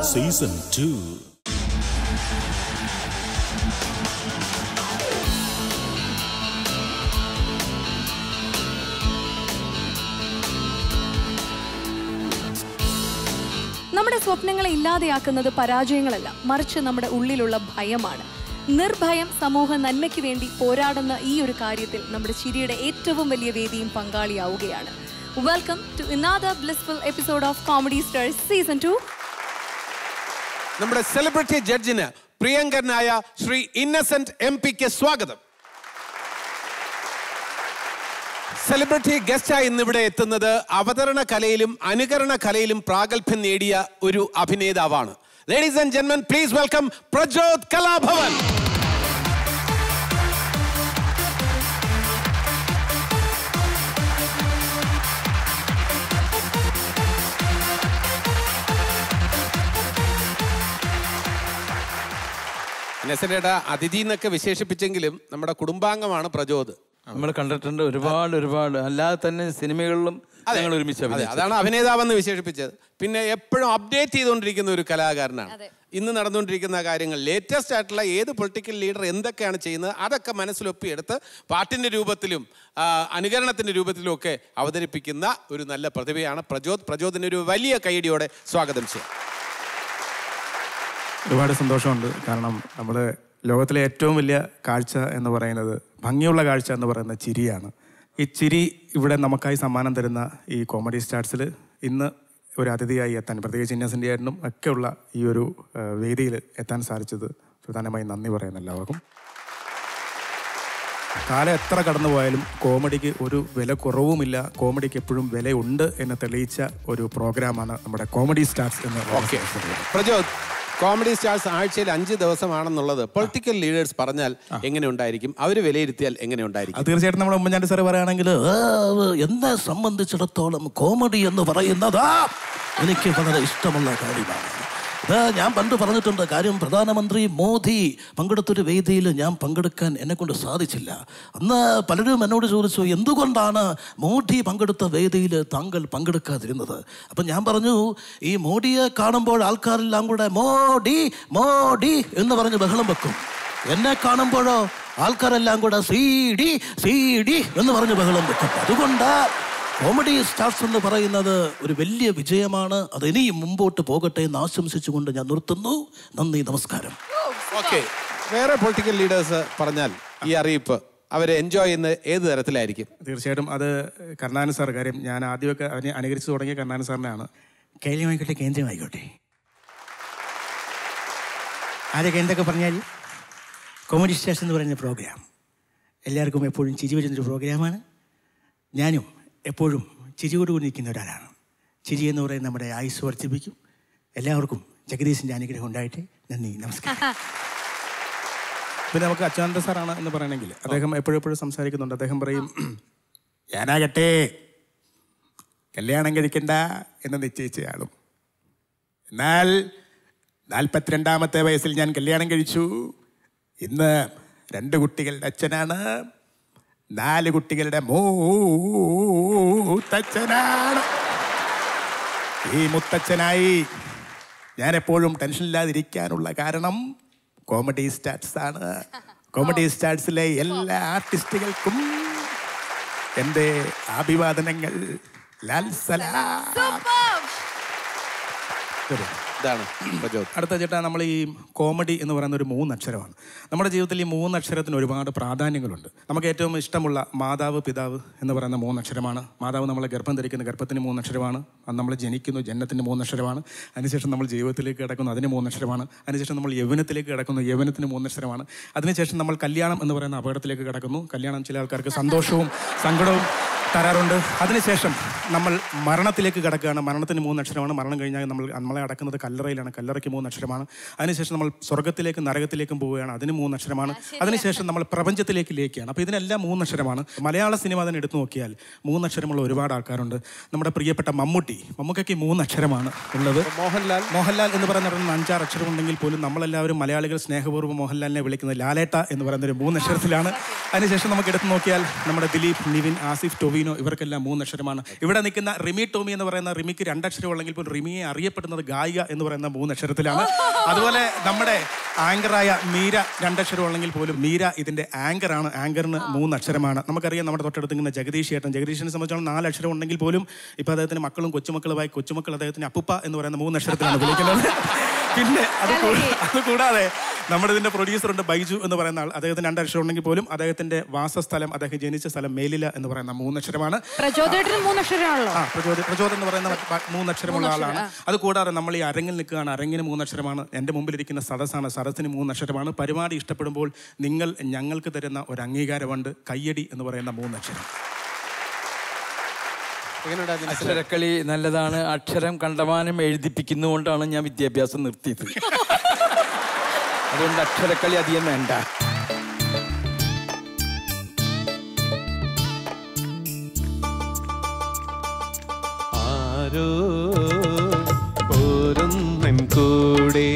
Season two നമ്മുടെ സ്വപ്നങ്ങളെ ഇല്ലാതെയാക്കുന്നത് പരാജയങ്ങളല്ല മറിച്ച് നമ്മുടെ ഉള്ളിലുള്ള ഭയമാണ് നിർഭയം സമൂഹ നന്മയ്ക്ക് വേണ്ടി പോരാടുന്ന ഈ ഒരു കാര്യത്തിൽ നമ്മുടെ ചിരിയുടെ ഏറ്റവും വലിയ വേദിയും പങ്കാളിയാവുകയാണ് welcome to another blissful episode of comedy stars season two നമ്മുടെ സെലിബ്രിറ്റി ജഡ്ജിന് പ്രിയങ്കരനായ ശ്രീ ഇന്നസെന്റ് എം പിക്ക് സ്വാഗതം സെലിബ്രിറ്റി ഗസ്റ്റായി ഇന്നിവിടെ എത്തുന്നത് അവതരണ കലയിലും അനുകരണ കലയിലും പ്രാഗൽഭ്യം നേടിയ ഒരു അഭിനേതാവാണ് ലേഡീസ് ആൻഡ് ജെന്മൻ പ്ലീസ് വെൽക്കം പ്രജോത് കലാഭവൻ ഇന്നസെന്റേട്ട അതിഥി എന്നൊക്കെ വിശേഷിപ്പിച്ചെങ്കിലും നമ്മുടെ കുടുംബാംഗമാണ് പ്രജോത് നമ്മൾ കണ്ടിട്ടുണ്ട് ഒരുപാട് ഒരുപാട് അല്ലാതെ തന്നെ സിനിമകളിലും ഞങ്ങൾ ഒരുമിച്ച് അതെ അഭിനയിച്ചു അതാണ് അഭിനേതാവെന്ന് വിശേഷിപ്പിച്ചത് പിന്നെ എപ്പോഴും അപ്ഡേറ്റ് ചെയ്തുകൊണ്ടിരിക്കുന്ന ഒരു കലാകാരനാണ് ഇന്ന് നടന്നുകൊണ്ടിരിക്കുന്ന കാര്യങ്ങൾ ലേറ്റസ്റ്റ് ആയിട്ടുള്ള ഏത് പൊളിറ്റിക്കൽ ലീഡർ എന്തൊക്കെയാണ് ചെയ്യുന്നത് അതൊക്കെ മനസ്സിലൊപ്പിയെടുത്ത് പാട്ടിന്റെ രൂപത്തിലും ആ, അനുകരണത്തിന്റെ രൂപത്തിലും ഒക്കെ അവതരിപ്പിക്കുന്ന ഒരു നല്ല പ്രതിഭയാണ് പ്രചോദ് പ്രചോദിന് ഒരു വലിയ കൈയടിയോടെ സ്വാഗതം ചെയ്യാം ഒരുപാട് സന്തോഷമുണ്ട് കാരണം നമ്മുടെ ലോകത്തിലെ ഏറ്റവും വലിയ കാഴ്ച എന്ന് പറയുന്നത് ഭംഗിയുള്ള കാഴ്ച എന്ന് പറയുന്നത് ചിരിയാണ് ഈ ചിരി ഇവിടെ നമുക്കായി സമ്മാനം തരുന്ന ഈ കോമഡി സ്റ്റാർസിൽ ഇന്ന് ഒരു അതിഥിയായി എത്താൻ പ്രത്യേകിച്ച് ഇന്നസെൻ്റ് ആയിട്ടും ഒക്കെയുള്ള ഈ ഒരു വേദിയിൽ എത്താൻ സാധിച്ചത് പ്രധാനമായും നന്ദി പറയുന്നു എല്ലാവർക്കും കാലം എത്ര കടന്നു പോയാലും കോമഡിക്ക് ഒരു വില കുറവുമില്ല കോമഡിക്ക് എപ്പോഴും വിലയുണ്ട് എന്ന് തെളിയിച്ച ഒരു പ്രോഗ്രാമാണ് നമ്മുടെ കോമഡി സ്റ്റാർസ് എന്ന് ഓക്കെ പ്രചോദ് കോമഡി സ്റ്റാർസ് ആഴ്ചയിൽ അഞ്ച് ദിവസമാണെന്നുള്ളത് പൊളിറ്റിക്കൽ ലീഡേഴ്സ് പറഞ്ഞാൽ എങ്ങനെ ഉണ്ടായിരിക്കും അവർ വിലയിരുത്തിയാൽ എങ്ങനെ ഉണ്ടായിരിക്കും അത് തീർച്ചയായിട്ടും നമ്മുടെ ഉമ്മൻചാണ്ടി സാറ് പറയുകയാണെങ്കിൽ എന്നെ സംബന്ധിച്ചിടത്തോളം കോമഡി എന്ന് പറയുന്നത് എനിക്ക് വളരെ ഇഷ്ടമുള്ള കാര്യമാണ് ഇത് ഞാൻ പണ്ട് പറഞ്ഞിട്ടുണ്ട് കാര്യം പ്രധാനമന്ത്രി മോദി പങ്കെടുത്തൊരു വേദിയിൽ ഞാൻ പങ്കെടുക്കാൻ എന്നെ കൊണ്ട് സാധിച്ചില്ല അന്ന് പലരും എന്നോട് ചോദിച്ചു എന്തുകൊണ്ടാണ് മോദി പങ്കെടുത്ത വേദിയിൽ താങ്കൾ പങ്കെടുക്കാതിരുന്നത് അപ്പം ഞാൻ പറഞ്ഞു ഈ മോഡിയെ കാണുമ്പോൾ ആൾക്കാരെല്ലാം കൂടെ മോഡി മോഡി എന്ന് പറഞ്ഞ് ബഹളം വെക്കും എന്നെ കാണുമ്പോഴോ ആൾക്കാരെല്ലാം കൂടെ സി ഡി സി ഡി എന്ന് പറഞ്ഞ് ബഹളം വെക്കും അതുകൊണ്ട് കോമഡി സ്റ്റാർസ് എന്ന് പറയുന്നത് ഒരു വലിയ വിജയമാണ് അത് ഇനിയും മുമ്പോട്ട് പോകട്ടെ എന്ന് ആശംസിച്ചുകൊണ്ട് ഞാൻ നിർത്തുന്നു നന്ദി നമസ്കാരം ഓക്കെ വേറെ പൊളിറ്റിക്കൽ ലീഡേഴ്സ് പറഞ്ഞാൽ ഈ അറിയിപ്പ് അവരെ എൻജോയ് ചെയ്യുന്നത് ഏത് തരത്തിലായിരിക്കും തീർച്ചയായിട്ടും അത് കരുണാനൻ സാർ കാര്യം ഞാൻ ആദ്യമൊക്കെ അവനെ അനുകരിച്ചു തുടങ്ങിയ കരുണാനൻ സാറിനാണ് കേന്ദ്രമായിക്കോട്ടെ കേന്ദ്രമായിക്കോട്ടെ ആരൊക്കെ എന്തൊക്കെ പറഞ്ഞാൽ കോമഡി സ്റ്റേഷൻ എന്ന് പറയുന്ന പ്രോഗ്രാം എല്ലാവർക്കും എപ്പോഴും ചിരി വരുന്നൊരു പ്രോഗ്രാമാണ് ഞാനും എപ്പോഴും ചിരിയോടുകൂടി നിൽക്കുന്ന ഒരാളാണ് ചിരി എന്ന് പറയുന്നത് നമ്മുടെ ആയുസ് വർദ്ധിപ്പിക്കും എല്ലാവർക്കും ജഗദീശിൻ്റെ അനുഗ്രഹം ഉണ്ടായിട്ട് നന്ദി നമസ്കാരം പിന്നെ നമുക്ക് അച്യുതാനന്ദ സാറാണ് എന്ന് പറയണമെങ്കിൽ അദ്ദേഹം എപ്പോഴും എപ്പോഴും സംസാരിക്കുന്നുണ്ട് അദ്ദേഹം പറയും ഞാനാകട്ടെ കല്യാണം കഴിക്കണ്ട എന്ന് നിശ്ചയിച്ചയാളും എന്നാൽ നാൽപ്പത്തിരണ്ടാമത്തെ വയസ്സിൽ ഞാൻ കല്യാണം കഴിച്ചു ഇന്ന് രണ്ട് കുട്ടികളുടെ അച്ഛനാണ് നാല് കുട്ടികളുടെ മൂത്തച്ഛനാണ് ഈ മുത്തച്ഛനായി ഞാൻ എപ്പോഴും ടെൻഷനില്ലാതിരിക്കാനുള്ള കാരണം കോമഡി സ്റ്റാർട്സ് ആണ് കോമഡി സ്റ്റാർട്സിലെ എല്ലാ ആർട്ടിസ്റ്റുകൾക്കും എൻ്റെ അഭിവാദനങ്ങൾ ലാൽ സലാം ശരി. ഇതാണ് പ്രചോദ് അടുത്ത ചേട്ടാ നമ്മൾ ഈ കോമഡി എന്ന് പറയുന്ന ഒരു മൂന്നക്ഷരമാണ് നമ്മുടെ ജീവിതത്തിൽ ഈ മൂന്നക്ഷരത്തിന് ഒരുപാട് പ്രാധാന്യങ്ങളുണ്ട് നമുക്ക് ഏറ്റവും ഇഷ്ടമുള്ള മാതാവ് പിതാവ് എന്ന് പറയുന്ന മൂന്നക്ഷരമാണ് മാതാവ് നമ്മളെ ഗർഭം ധരിക്കുന്ന ഗർഭത്തിന് മൂന്നക്ഷരമാണ് അന്ന് നമ്മൾ ജനിക്കുന്നു ജന്മത്തിന് മൂന്നക്ഷരമാണ് അതിനുശേഷം നമ്മൾ ജീവിതത്തിലേക്ക് കിടക്കുന്നു അതിന് മൂന്നക്ഷരമാണ് അതിനുശേഷം നമ്മൾ യൗവനത്തിലേക്ക് കിടക്കുന്നു യൗവനത്തിന് മൂന്നക്ഷരമാണ് അതിനുശേഷം നമ്മൾ കല്യാണം എന്ന് പറയുന്ന അപകടത്തിലേക്ക് കിടക്കുന്നു കല്യാണം ചില ആൾക്കാർക്ക് സന്തോഷവും സങ്കടവും തരാറുണ്ട് അതിനുശേഷം നമ്മൾ മരണത്തിലേക്ക് കിടക്കുകയാണ് മരണത്തിന് മൂന്ന് അക്ഷരമാണ് മരണം കഴിഞ്ഞാൽ നമ്മൾ നമ്മളെ അടക്കുന്നത് കല്ലറയിലാണ് കല്ലറയ്ക്ക് മൂന്ന് അക്ഷരമാണ് അതിനുശേഷം നമ്മൾ സ്വർഗത്തിലേക്കും നരകത്തിലേക്കും പോവുകയാണ് അതിന് മൂന്ന് അക്ഷരമാണ് അതിനുശേഷം നമ്മൾ പ്രപഞ്ചത്തിലേക്ക് ലയിക്കുകയാണ് അപ്പോൾ ഇതിനെല്ലാം മൂന്ന് അക്ഷരമാണ് മലയാള സിനിമ തന്നെ എടുത്തു നോക്കിയാൽ മൂന്ന് അക്ഷരമുള്ള ഒരുപാട് ആൾക്കാരുണ്ട് നമ്മുടെ പ്രിയപ്പെട്ട മമ്മൂട്ടി മമ്മൂക്കയ്ക്ക് മൂന്ന് അക്ഷരമാണ് ഉള്ളത് മോഹൻലാൽ മോഹൻലാൽ എന്ന് പറയുന്ന പറയുന്ന അഞ്ചാറ് അക്ഷരം ഉണ്ടെങ്കിൽ പോലും നമ്മളെല്ലാവരും മലയാളികൾ സ്നേഹപൂർവ്വം മോഹൻലാലിനെ വിളിക്കുന്നത് ലാലേട്ട എന്ന് പറയുന്ന ഒരു മൂന്ന് അക്ഷരത്തിലാണ് അതിനുശേഷം നമുക്ക് എടുത്തു നോക്കിയാൽ നമ്മുടെ ദിലീപ് നിവിൻ ആസിഫ് ടൊവിനോ ഇവർക്കെല്ലാം മൂന്ന് അക്ഷരമാണ് ഇവിടെ ഇവിടെ നിൽക്കുന്ന റിമി ടോമി എന്ന് പറയുന്ന റിമിക്ക് രണ്ടക്ഷരം ഉള്ളെങ്കിൽ പോലും റിമിയെ അറിയപ്പെടുന്നത് ഗായിക എന്ന് പറയുന്ന മൂന്നക്ഷരത്തിലാണ് അതുപോലെ നമ്മുടെ ആങ്കറായ മീര രണ്ടക്ഷരം ഉള്ളെങ്കിൽ പോലും മീര ഇതിന്റെ ആങ്കറാണ് ആങ്കറിന് മൂന്നക്ഷരമാണ് നമുക്കറിയാം നമ്മുടെ തൊട്ടടുത്ത് ഇങ്ങനെ ജഗദീഷ് ചേട്ടൻ ജഗദീഷിനെ സംബന്ധിച്ചോളം നാലക്ഷരം ഉണ്ടെങ്കിൽ പോലും ഇപ്പൊ അദ്ദേഹത്തിന് മക്കളും കൊച്ചുമക്കളുമായി കൊച്ചുമക്കൾ അദ്ദേഹത്തിന് അപ്പുപ്പ എന്ന് പറയുന്ന മൂന്നക്ഷരത്തിലാണ് വിളിക്കുന്നത് പിന്നെ അത് കൂ- അത് കൂടാതെ നമ്മുടെ ഇതിന്റെ പ്രൊഡ്യൂസർ ഉണ്ട് ബൈജു എന്ന് പറയുന്ന ആൾ അദ്ദേഹത്തിന് രണ്ടക്ഷരം ഉണ്ടെങ്കിൽ പോലും അദ്ദേഹത്തിന്റെ വാസസ്ഥലം അദ്ദേഹം ജനിച്ച സ്ഥലം മേലില എന്ന് പറയുന്ന മൂന്നക്ഷരമാണ് പ്രചോദനത്തിന് മൂന്നക്ഷരമാണല്ലോ ആ പ്രചോദ പ്രചോദൻ എന്ന് പറയുന്ന മറ്റ് ബ- മൂന്നക്ഷരമുള്ള ആളാണ് അത് കൂടാതെ നമ്മൾ ഈ അരങ്ങിൽ നിൽക്കുകയാണ് അരങ്ങിന് മൂന്നക്ഷരമാണ് എൻ്റെ മുമ്പിലിരിക്കുന്ന സദസ്സാണ് സദസ്സിന് മൂന്നക്ഷരമാണ് പരിപാടി ഇഷ്ടപ്പെടുമ്പോൾ നിങ്ങൾ ഞങ്ങൾക്ക് തരുന്ന ഒരു അംഗീകാരമുണ്ട് കയ്യടി എന്ന് പറയുന്ന മൂന്നക്ഷരം എങ്ങനെയുണ്ടായിരുന്നു അക്ഷരക്കളി നല്ലതാണ് അക്ഷരം കണ്ടമാനം എഴുതിപ്പിക്കുന്നതുകൊണ്ടാണ് ഞാൻ വിദ്യാഭ്യാസം നിർത്തിയത് അതുകൊണ്ട് അക്ഷരക്കളി അധികം വേണ്ട ആരോ പോരുന്നൻ കൂടെ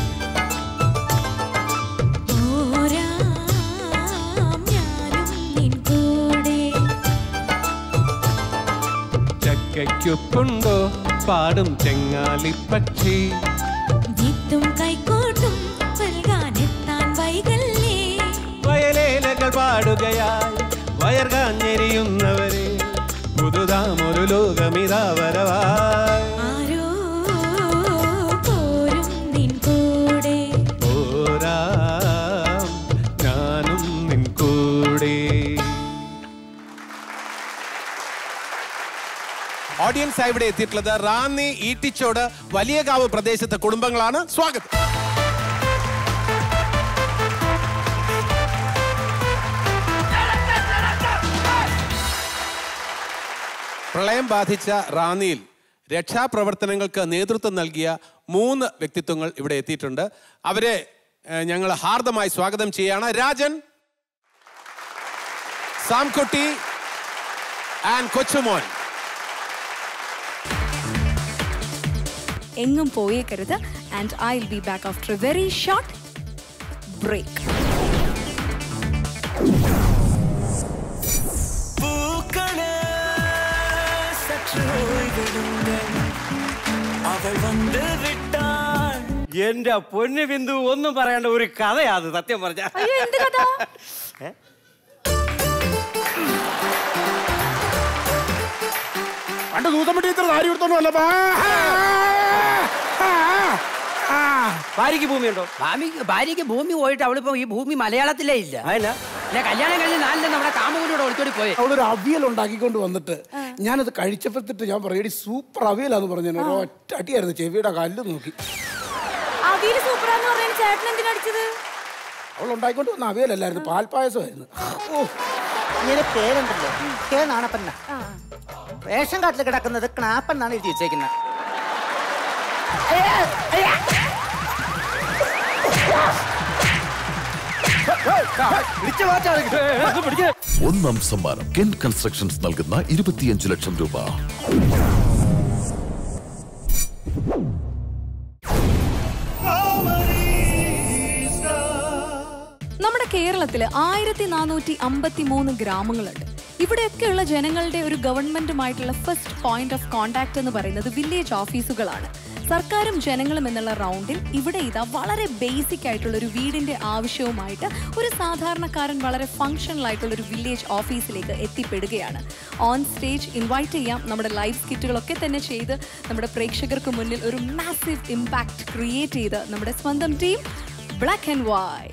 ചക്കയ്ക്കൊപ്പുണ്ടോ പാടും ചെങ്ങാലി പക്ഷി കൈക്കോട്ടും നൽകാനെത്താൻ വൈകല്ലേ വയലേലകൾ പാടുകയായി വയർകാഞ്ഞെരിയുന്നവരെ പുതുതാമൊരു ലോകമിതാ വരവായി ആരോ പോരും നിൻ കൂടെ പോരാം ഞാനും നിൻ കൂടെ ഓഡിയൻസ് ഇവിടെ എത്തിയിട്ടുള്ളത് റാന്നി ഈട്ടിച്ചോട് വലിയകാവ് പ്രദേശത്തെ കുടുംബങ്ങളാണ് സ്വാഗതം പ്രളയം ബാധിച്ച റാന്നിയിൽ രക്ഷാപ്രവർത്തനങ്ങൾക്ക് നേതൃത്വം നൽകിയ മൂന്ന് വ്യക്തിത്വങ്ങൾ ഇവിടെ എത്തിയിട്ടുണ്ട് അവരെ ഏഹ്, ഞങ്ങൾ ഹാർദമായി സ്വാഗതം ചെയ്യാണ് രാജൻ സാംകുട്ടി ആൻഡ് കൊച്ചുമോൻ എങ്ങും പോയേക്കരുത് and I will be back after a very short break അവൾ വന്ന് വിട്ടാൾ എന്റെ പൊന്നു ബിന്ദു ഒന്നും പറയേണ്ട ഒരു കഥയാത് സത്യം പറഞ്ഞ അയ്യോ എന്ത് കഥ പണ്ട് നൂത്തമ്പട്ടി ഇത്ര താരി കൊടുത്തോണ്ട് വന്നപ്പോ ഭാര്യക്ക് ഭൂമിയുണ്ടോ ഭാമിക്ക് ഭാര്യയ്ക്ക് ഭൂമി പോയിട്ട് അവളിപ്പോ ഈ ഭൂമി മലയാളത്തിലേ ഇല്ല അതല്ല ഇല്ല കല്യാണം കഴിഞ്ഞ് നാലില് നമ്മുടെ കാമുകൂടെ ഒളിച്ചോടി പോയി അവളൊരു അവിയൽ ഉണ്ടാക്കിക്കൊണ്ട് വന്നിട്ട് ഞാനത് കഴിച്ചപ്പോഴത്തിട്ട് ഞാൻ പറയടി സൂപ്പർ അവിയലാന്ന് പറഞ്ഞു ഒരു ഒറ്റ അടിയായിരുന്നു ചെവിയുടെ കല്ല് നോക്കി അവിയല് സൂപ്പറാന്ന് പറയാൻ ചേട്ടൻ എന്തിനടിച്ചത് അവൾ ഉണ്ടാക്കിക്കൊണ്ട് വന്ന അവിയലല്ലായിരുന്നു പാൽപ്പായസമായിരുന്നു ഇങ്ങനെ പേരുണ്ടല്ലോ കെ നാണപ്പന്ന റേഷൻ കാർഡിൽ കിടക്കുന്നത് ക്നാപ്പൻ എന്നാണ് എഴുതി വെച്ചേക്കുന്നത് ഒന്നാം സമ്മാനം കെൻ കൺസ്ട്രക്ഷൻസ് നൽകുന്ന ഇരുപത്തിയഞ്ച് ലക്ഷം രൂപ നമ്മുടെ കേരളത്തിൽ ആയിരത്തി നാനൂറ്റി അമ്പത്തി മൂന്ന് ഗ്രാമങ്ങളുണ്ട് ഇവിടെയൊക്കെയുള്ള ജനങ്ങളുടെ ഒരു ഗവൺമെന്റുമായിട്ടുള്ള ഫസ്റ്റ് പോയിന്റ് ഓഫ് കോണ്ടാക്ട് എന്ന് പറയുന്നത് വില്ലേജ് ഓഫീസുകളാണ് സർക്കാരും ജനങ്ങളും എന്നുള്ള റൗണ്ടിൽ ഇവിടെ ഇതാ വളരെ ബേസിക് ആയിട്ടുള്ള ഒരു വീടിന്റെ ആവശ്യവുമായിട്ട് ഒരു സാധാരണക്കാരൻ വളരെ ഫങ്ഷണൽ ആയിട്ടുള്ള ഒരു വില്ലേജ് ഓഫീസിലേക്ക് എത്തിപ്പെടുകയാണ് ഓൺ സ്റ്റേജ് ഇൻവൈറ്റ് ചെയ്യാം നമ്മുടെ ലൈവ് സ്കിറ്റുകളൊക്കെ തന്നെ ചെയ്ത് നമ്മുടെ പ്രേക്ഷകർക്ക് മുന്നിൽ ഒരു മാസീവ് ഇമ്പാക്ട് ക്രിയേറ്റ് ചെയ്ത് നമ്മുടെ സ്വന്തം ടീം ബ്ലാക്ക് ആൻഡ് വൈറ്റ്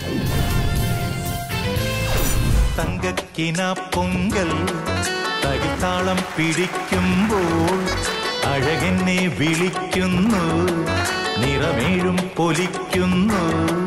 തങ്കക്കിന പൊങ്കൽ തകിത്താളം പിടിക്കുമ്പോൾ അഴകെന്നെ വിളിക്കുന്നു നിറമേഴും പൊലിക്കുന്നു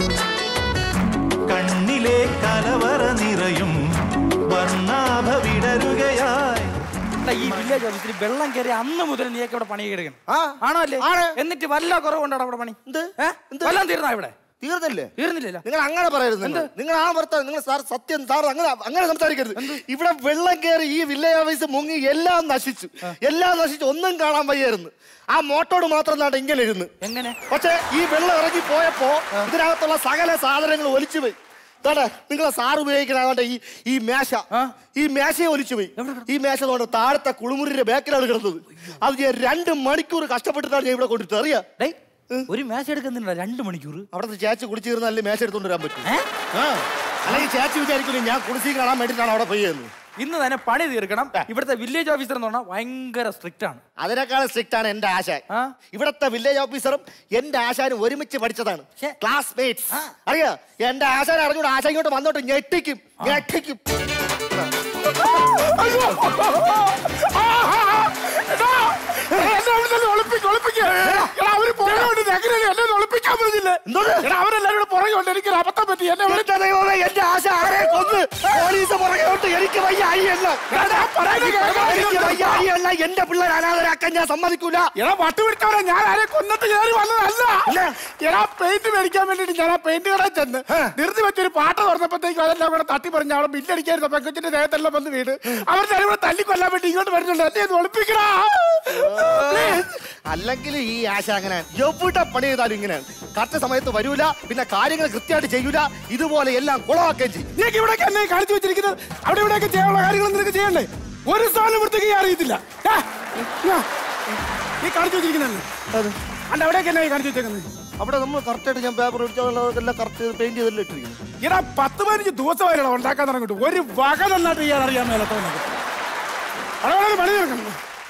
കണ്ണിലെ കലവറ നിറയും വർണ്ണാഭ വിടരുകയായി ഈ വില്ലേജ് ഓഫീസിൽ വെള്ളം കയറി അന്ന് മുതൽ നീയൊക്കെ ഇവിടെ പണി കിടക്കണം ആണോ അല്ലേ എന്നിട്ട് വല്ല കുറവുണ്ടോ അവിടെ പണി ഏ? വല്ലതും തീർന്നാ ഇവിടെ തീർന്നില്ലേ തീർന്നില്ലല്ലോ നിങ്ങൾ അങ്ങനെ പറയരുത് നിങ്ങൾ. നിങ്ങൾ ആ ഭർത്താവ് നിങ്ങൾ സാർ സത്യം സാർ അങ്ങനെ അങ്ങനെ സംസാരിക്കരുത് ഇവിടെ വെള്ളം കയറി ഈ വില്ലേജ് ഓഫീസ് മുങ്ങി എല്ലാം നശിച്ചു എല്ലാം നശിച്ചു ഒന്നും കാണാൻ വയ്യായിരുന്നു ആ മോട്ടോട് മാത്രം നാട്ടെ ഇങ്ങനെ ഇരുന്ന് എങ്ങനെ പക്ഷെ ഈ വെള്ളം ഇറങ്ങി പോയപ്പോ ഇതിനകത്തുള്ള സകല സാധനങ്ങൾ ഒലിച്ചു പോയി ഇതാണ്ടെ, നിങ്ങളെ സാർ ഉപയോഗിക്കണ ഈ ഈ മേശ ഈ മേശയെ ഒലിച്ചു പോയി ഈ മേശ കൊണ്ട് താഴത്തെ കുളിമുറിയുടെ ബാക്കിലാണ് കിടന്നത് അത് ഞാൻ രണ്ട് മണിക്കൂർ കഷ്ടപ്പെട്ടിട്ടാണ് ഞാൻ ഇവിടെ കൊണ്ടിട്ട് അറിയാ ഒരു മേശ എടുക്കുന്നുണ്ടോ രണ്ട് മണിക്കൂർ അവിടുത്തെ ചേച്ചി കുടിച്ചിരുന്നല്ലേ മേശ എടുത്തോണ്ട് വരാൻ പറ്റും ആ അല്ലെങ്കിൽ ചേച്ചി വിചാരിക്കുന്നു ഞാൻ കുടിശ്ശി കാണാൻ വേണ്ടിയിട്ടാണ് അവിടെ പോയെന്ന് ഇന്ന് തന്നെ പണി തീർക്കണം ഇവിടുത്തെ വില്ലേജ് ഓഫീസർ എന്ന് പറഞ്ഞാൽ ഭയങ്കര സ്ട്രിക്റ്റ് ആണ് അതിനേക്കാൾ സ്ട്രിക്റ്റ് ആണ് എന്റെ ആശാൻ ഇവിടത്തെ വില്ലേജ് ഓഫീസറും എന്റെ ആശാനും ഒരുമിച്ച് പഠിച്ചതാണ് ക്ലാസ്മേറ്റ്സ് അറിയാ എന്റെ ആശാൻ അറിഞ്ഞൂടെ ആശാൻ ഇങ്ങോട്ട് വന്നോട്ട് ഞെട്ടിക്കും ഞെട്ടിക്കും അവരെല്ലാരും പുറകെ കൊണ്ട് എനിക്കൊരു അബദ്ധം പറ്റി എന്നെ എന്റെ ദൈവമേ, എന്റെ ആശ ആരെ കൊന്ന് പോലീസ് പുറകെ കൊണ്ട് എനിക്ക് വയ്യ അയ്യല്ല എനിക്ക് വയ്യ അയ്യല്ല എന്റെ പിള്ളേർ അനാഥരാക്കാൻ ഞാൻ സമ്മതിക്കൂല എടാ വട്ട് പിടിച്ചവരെ ഞാൻ ആരെ കൊന്നിട്ട് കയറി വന്നതല്ല എടാ പെയിന്റ് മേടിക്കാൻ വേണ്ടിട്ട് ഞാൻ ആ പെയിന്റ് കടയിൽ ചെന്ന് നിർത്തി വെച്ചൊരു പാട്ട് തുറന്നപ്പോഴത്തേക്കും അതെല്ലാം കൂടെ തട്ടി പറഞ്ഞ അവിടെ ബില്ലടിക്കായിരുന്നു പെങ്കൊച്ചിന്റെ ദേഹത്തെല്ലാം വന്ന് വീട് അവരുടെ കൂടെ തല്ലിക്കൊല്ലാൻ വേണ്ടി ഇങ്ങോട്ട് വരുന്നുണ്ട് എന്നെ ഒന്ന് ഒളിപ്പിക്കടാ അല്ലെങ്കിൽ ഈ ആശ അങ്ങനെ എവിടെ പണി ചെയ്താലും ഇങ്ങനെയാണ് കറക്റ്റ് സമയത്ത് വരൂല പിന്നെ കാര്യങ്ങൾ കൃത്യമായിട്ട് ചെയ്യൂല ഇതുപോലെ എല്ലാം കുളമാക്കുകയും ചെയ്യും നീക്ക് ഇവിടെയൊക്കെ എന്നെ കാണിച്ചു വെച്ചിരിക്കുന്നത് അവിടെ ഇവിടെയൊക്കെ ചെയ്യാനുള്ള കാര്യങ്ങൾ നിനക്ക് ചെയ്യണ്ടേ ഒരു സാധനം വൃത്തിക്ക് അറിയത്തില്ല ഏ, ഞാ, നീ കാണിച്ചു വെച്ചിരിക്കുന്നല്ലേ അണ്ട് അവിടെയൊക്കെ എന്നെ കാണിച്ചു വെച്ചേക്കുന്നത് അവിടെ നമ്മൾ കറക്റ്റായിട്ട് ഞാൻ പേപ്പർ എല്ലാം കറക്റ്റ് പെയിന്റ് ചെയ്തല്ലേ ഇട്ടിരിക്കുന്നത് ഇടാ പത്ത് പതിനഞ്ച് ദിവസമായിട്ടാണ് ഉണ്ടാക്കാൻ തുടങ്ങിട്ട് ഒരു വക നന്നായിട്ട് ചെയ്യാൻ അറിയാൻ മേലത്തോന്നത് അവിടെ പണി തീർക്കണം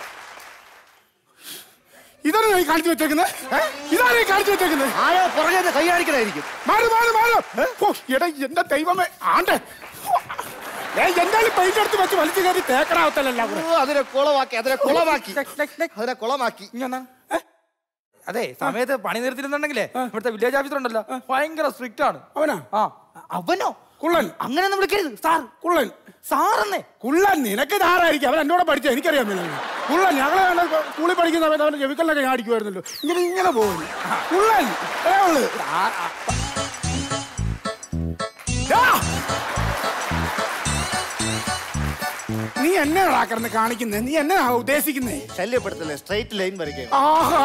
ഇതാണ് നീ കാണിച്ചു വെച്ചേക്കുന്നത് ഇതാണ് നീ കാണിച്ചു വെച്ചേക്കുന്നത് ആരോ പുറകെ കൈ കാണിക്കണായിരിക്കും മാറി മാറി മാറി ഓ, എടാ എന്റെ ദൈവമേ ആണ്ടേ ഏ എന്തായാലും പെയിന്റ് എടുത്ത് വെച്ച് വലിച്ചു കയറി തേക്കണാവത്തല്ല ഓ, അതിനെ കുളമാക്കി അതിനെ കുളമാക്കി അതിനെ കുളമാക്കി അതെ സമയത്ത് പണി നിർത്തിരുന്നുണ്ടെങ്കിലേ ഇവിടുത്തെ വില്ലേജ് ഓഫീസർ ഉണ്ടല്ലോ ഭയങ്കര സ്ട്രിക്റ്റ് ആണ് അവനാ ആ അവനോ കുള്ളൻ അങ്ങനെ ഒന്നും വിളിക്കരുത് സാർ കുള്ളൻ സാറെന്നേ കുള്ളൻ നിനക്ക് ധാരായിരിക്കും അവൻ എന്നോട് പഠിച്ച എനിക്കറിയാൻ മേലെ കുള്ളൻ ഞങ്ങളെ കണ്ട സ്കൂളിൽ പഠിക്കുന്ന സമയത്ത് അവന്റെ ചെവിക്കലിനൊക്കെ ഞാൻ അടിക്കുമായിരുന്നല്ലോ ഇങ്ങനെ ഇങ്ങനെ പോകുന്നു കുള്ളൻ ഏ ഉള്ളു ദാ! നീ എന്നെ കിടന്ന് കാണിക്കുന്നേ നീ എന്നെ ഉദ്ദേശിക്കുന്നേ ശല്യപ്പെടുത്തല്ലേ സ്ട്രൈറ്റ് ലൈൻ വരയ്ക്കുക ആഹാ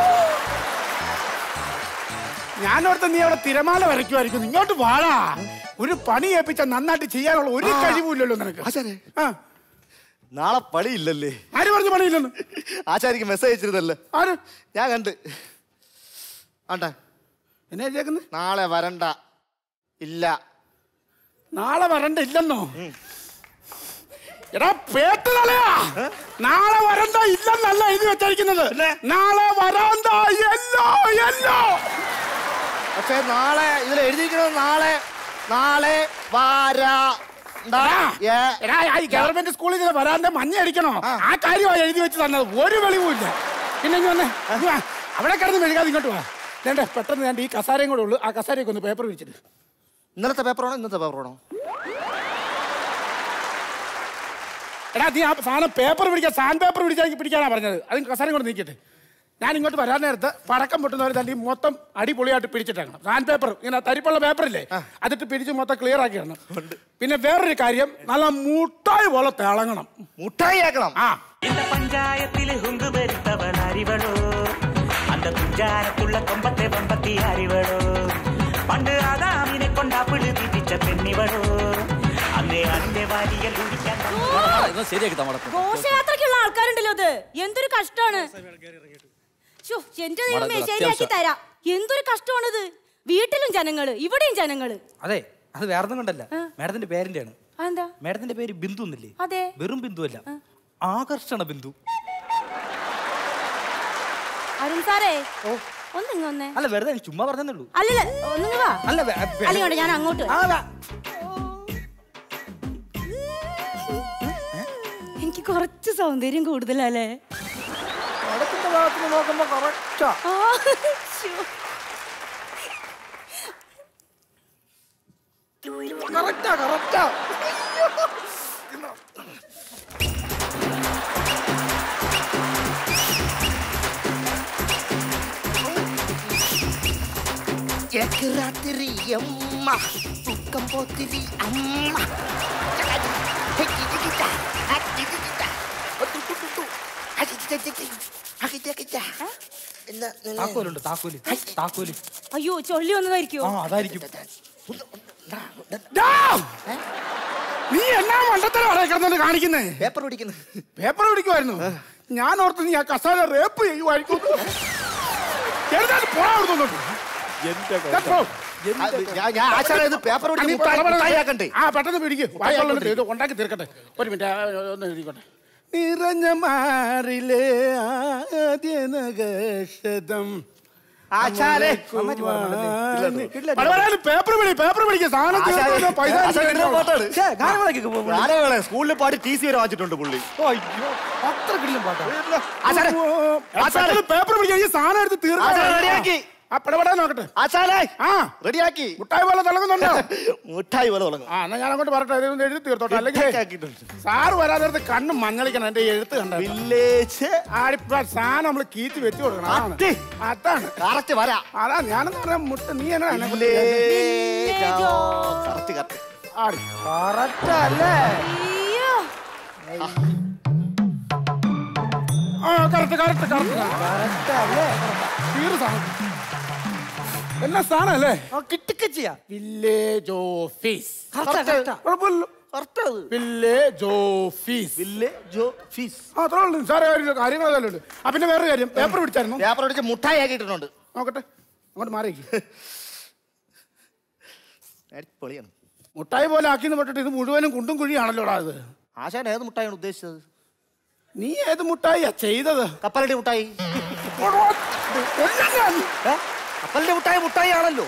ഞാനോർത്ത് നീ അവിടെ തിരമാല വരയ്ക്കുമായിരിക്കും ഇങ്ങോട്ട് വാടാ ഒരു പണി ഏൽപ്പിച്ച നന്നായിട്ട് ചെയ്യാനുള്ള ഒരു ആ. കഴിവുമില്ലല്ലോ നിനക്ക് ആശാനെ ആ നാളെ പണിയില്ലല്ലേ ആര് പറഞ്ഞു പണിയില്ലെന്ന് ആശാരിക്ക് മെസ്സേജ് അയച്ചിരുന്നല്ലേ ആര് ഞാൻ കണ്ട് ആണ്ടാ എന്നെ ചേക്കുന്നത് നാളെ വരണ്ട ഇല്ല നാളെ വരണ്ട ഇല്ലെന്നോ എടാ പേട്ട് തലയാ നാളെ വരണ്ട ഇല്ലെന്നല്ല എഴുതി വെച്ചിരിക്കുന്നത് നാളെ വരാന്ത എല്ലോ എല്ലോ പക്ഷെ നാളെ ഇതിൽ എഴുതിയിരിക്കുന്നത് നാളെ നാളെ വാരാ എടാ ഈ ഗവൺമെന്റ് സ്കൂളിൽ നിന്ന് വരാന്റെ മഞ്ഞ അടിക്കണോ ആ കാര്യമാണ് എഴുതി വെച്ച് തന്നത് ഒരു വെളിവുമില്ല പിന്നെ ഇങ്ങ് വന്നേ ഇങ്ങ് വാ. അവിടെ കിടന്ന് മെഴുകാതെ ഇങ്ങോട്ട് വാ വേണ്ട പെട്ടെന്ന് വേണ്ട ഈ കസാരയും കൂടെ ഉള്ളു ആ കസാരയൊക്കെ ഒന്ന് പേപ്പർ വിരിച്ചിട്ട് ഇന്നലത്തെ പേപ്പറാണോ ഇന്നത്തെ പേപ്പറാണോ എടാ നീ ആ സാധനം പേപ്പർ പിടിക്കാൻ സാൻഡ് പേപ്പർ പിടിക്കാൻ പിടിക്കാനാ പറഞ്ഞത് അത് കസാരയും കൂടെ നീക്കിട്ട് ഞാൻ ഇങ്ങോട്ട് വരാൻ നേരത്ത് പടക്കം പൊട്ടുന്നവർ തന്നെ ഈ മൊത്തം അടിപൊളിയായിട്ട് പിടിച്ചിട്ടേക്കണം സാൻഡ് പേപ്പർ ഇങ്ങനെ തരിപ്പുള്ള പേപ്പറില്ലേ അതിട്ട് പിടിച്ച് മൊത്തം ക്ലിയർ ആക്കി ഇടണം പിന്നെ വേറൊരു കാര്യം നല്ല മുട്ടായി പോലെ തിളങ്ങണം മുട്ടായി ആക്കണം ആ இந்த பஞ்சாயத்தில் ஹுங்கு பெருத்தவள் அறிவளோ அந்த புஞ்சாரத்துள்ள கொம்பத்தை வம்பத்தி அறிவளோ பண்டு ஆதாமினை கொண்டா பிழு பிடிச்ச பெண்ணிவளோ അന്നേ അന്റെ വാരിയൽ ഉടിക്കാൻ ശരിയാക്കി തമ്മട ഘോഷയാത്രക്കുള്ള ആൾക്കാരുണ്ടല്ലോ അത് എന്തൊരു കഷ്ടാണ് ശ്ശോ, എന്റെ ദൈവമേ മടങ്ങ് ശരിയാക്കി അത്യാവശ്യം. തരാം എന്തൊരു കഷ്ടമാണിത് വീട്ടിലും ജനങ്ങള് ഇവിടെയും ജനങ്ങള് അതെ അത് വേറെ ഒന്നും കൊണ്ടല്ല മാഡത്തിന്റെ പേരിന്റെ ആണ് അതെന്താ മാഡത്തിന്റെ പേര് ബിന്ദു എന്നല്ലേ അതെ വെറും ബിന്ദു അല്ല ആകർഷണ ബിന്ദു അരുൺ സാറേ ഒന്നിങ്ങ വന്നേ അല്ല വെറുതെ ഞാൻ ചുമ്മാ പറഞ്ഞെന്നുള്ളൂ അല്ലല്ല ഒന്നിങ്ങ വാ അല്ല വേ- വേ- അല്ലയോണ്ട് ഞാൻ അങ്ങോട്ട് ആ, വാ. എനിക്ക് കുറച്ച് സൗന്ദര്യം കൂടുതലല്ലേ മാഡത്തിന്റെ ഭാഗത്ത് നോക്കുമ്പോ കറക്റ്റാ ആ, ശ്ശോ. കറക്റ്റാ കറക്റ്റാ രാത്രി അമ്മ തൂക്കം പോത്തിരി അമ്മ താക്കോലുണ്ട് താക്കോല് താക്കോല് അയ്യോ ചൊല്ലി വന്നതായിരിക്കോ ആ അതായിരിക്കും ഡാ! നീ എന്നാ മണ്ടത്തരം കിടന്നു കാണിക്കുന്നേ പേപ്പർ പിടിക്കുന്നു പേപ്പർ പിടിക്കുമായിരുന്നു ഞാൻ ഓർത്ത് നീ ആ കസാല റേപ്പ് ചെയ്യുമായിരിക്കും ചെറുതായിട്ട് പോടാ അവിടുന്ന് ഇങ്ങോട്ട്. ദാ പോ. ഞാൻ ഞാൻ ആശാനെ ഇത് പേപ്പർ ആ, നീ പിടിച്ച് മുട്ടായി- പടപട- മുട്ടായിയാക്കണ്ടേ? ആ പെട്ടെന്ന് പിടിക്കും വായിക്കൊള്ളു ഇത് ഉണ്ടാക്കി തീർക്കട്ടെ ഒരു മിനിറ്റ് ആ, ഒന്ന് എഴുതിക്കോട്ടെ നിറഞ്ഞ മാറിലെ ആദ്യ നഗശതം ആശാനെ. പടപടാന്ന് പേപ്പർ പിടി പേപ്പർ പിടിക്കുക സാധനം തീർത്തോ, പൈസ ആശാനെ സ്കൂളിൽ പാടി ടി സി വരെ വാങ്ങിച്ചിട്ടുണ്ട് പുള്ളി അത്ര കിടിലും പാട്ടാ ആശാനെ ആശാനെ പേപ്പർ പിടിക്കുക ഈ സാധനം എടുത്ത് ആശാനെ തീർക്കാൻ റെഡിയാക്കി ആ പടപടാ നോക്കട്ടെ ആശാനെ ആ റെഡിയാക്കി മുട്ടായി പോലെ തിളങ്ങുന്നുണ്ടോ മുട്ടായി പോലെ തുടങ്ങും ആ എന്നാ ഞാൻ അങ്ങോട്ട് പറയട്ടെ ഇതൊന്ന് എഴുതി തീർത്തോട്ടെ അല്ലെങ്കിൽ മുട്ടാക്കിയിട്ടുണ്ട്. സാറ് വരാതെ നേരത്ത് കണ്ണ് മഞ്ഞളിക്കണം എന്റെ എഴുത്ത് കണ്ട വില്ലേജ് ആടിപ്പ സാധനം നമ്മള് കീറ്റി വെച്ച് കൊടുക്കണം അതാണ്. അതെ. അതാണ് കറക്റ്റ് വരാ അതാ ഞാനെന്ന് പറയാൻ മുട്ട നീ എന്നാ എന്നെ കൊണ്ട് കറക്റ്റ് കറക്റ്റ് ആടി കറക്റ്റ് അല്ലേ ആ കറക്റ്റ് കറക്റ്റ് കറക്റ്റ് കറക്റ്റ് അല്ലേ തീർ സാധനം എന്നാ സാധനം അല്ലേ കിട്ടിക്കച്ചിയാ വില്ലേജ് ഓഫീസ് കറക്റ്റാ കറക്റ്റാ കുഴപ്പമില്ല കറക്റ്റ് അത് വില്ലേജ് ഓഫീസ് വില്ലേജ് ഫീസ് ആ അത്രേ ഉള്ളൂ സാറേ കാര്യം കാര്യങ്ങളെല്ലാം ഉണ്ട് ആ പിന്നെ വേറെ കാര്യം പേപ്പർ പിടിച്ചായിരുന്നു പേപ്പർ പിടിച്ച് മുട്ടായി ആക്കിയിട്ടുണ്ട് നോക്കട്ടെ അങ്ങോട്ട് മാറിയേക്ക് പൊളിയാണ് മുട്ടായി പോലെ ആക്കിന്ന് പെട്ടിട്ട് ഇത് മുഴുവനും കുണ്ടും കുഴിയാണല്ലോടാ ഇത് ആശാൻ ഏത് മുട്ടായാണ് ഉദ്ദേശിച്ചത് നീ ഏത് മുട്ടായിയാ ചെയ്തത് കപ്പലണ്ടി മുട്ടായി കൊല്ലാൻ ഞാൻ. ഏ? കപ്പലിന്റെ മുട്ടായി മുട്ടായി ആണല്ലോ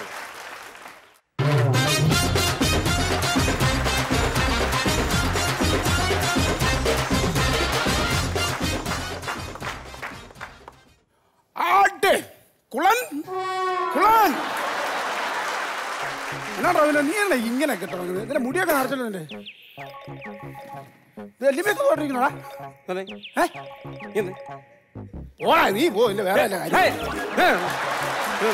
ആട്ടെ കുളൻ കുളൻ എന്നാ പിന്നെ നീ എന്നാ ഇങ്ങനെ കിട്ടണം ഇതിന്റെ മുടിയൊക്കെ നിറച്ചല്ലോ നിന്റെ ഇത് എല്ലിമേക്ക് തോട്ടിരിക്കണോടാ ഓടാ നീ പോ ഇല്ല വേറെ വല്ല കാര്യം. ഏ, ഏ.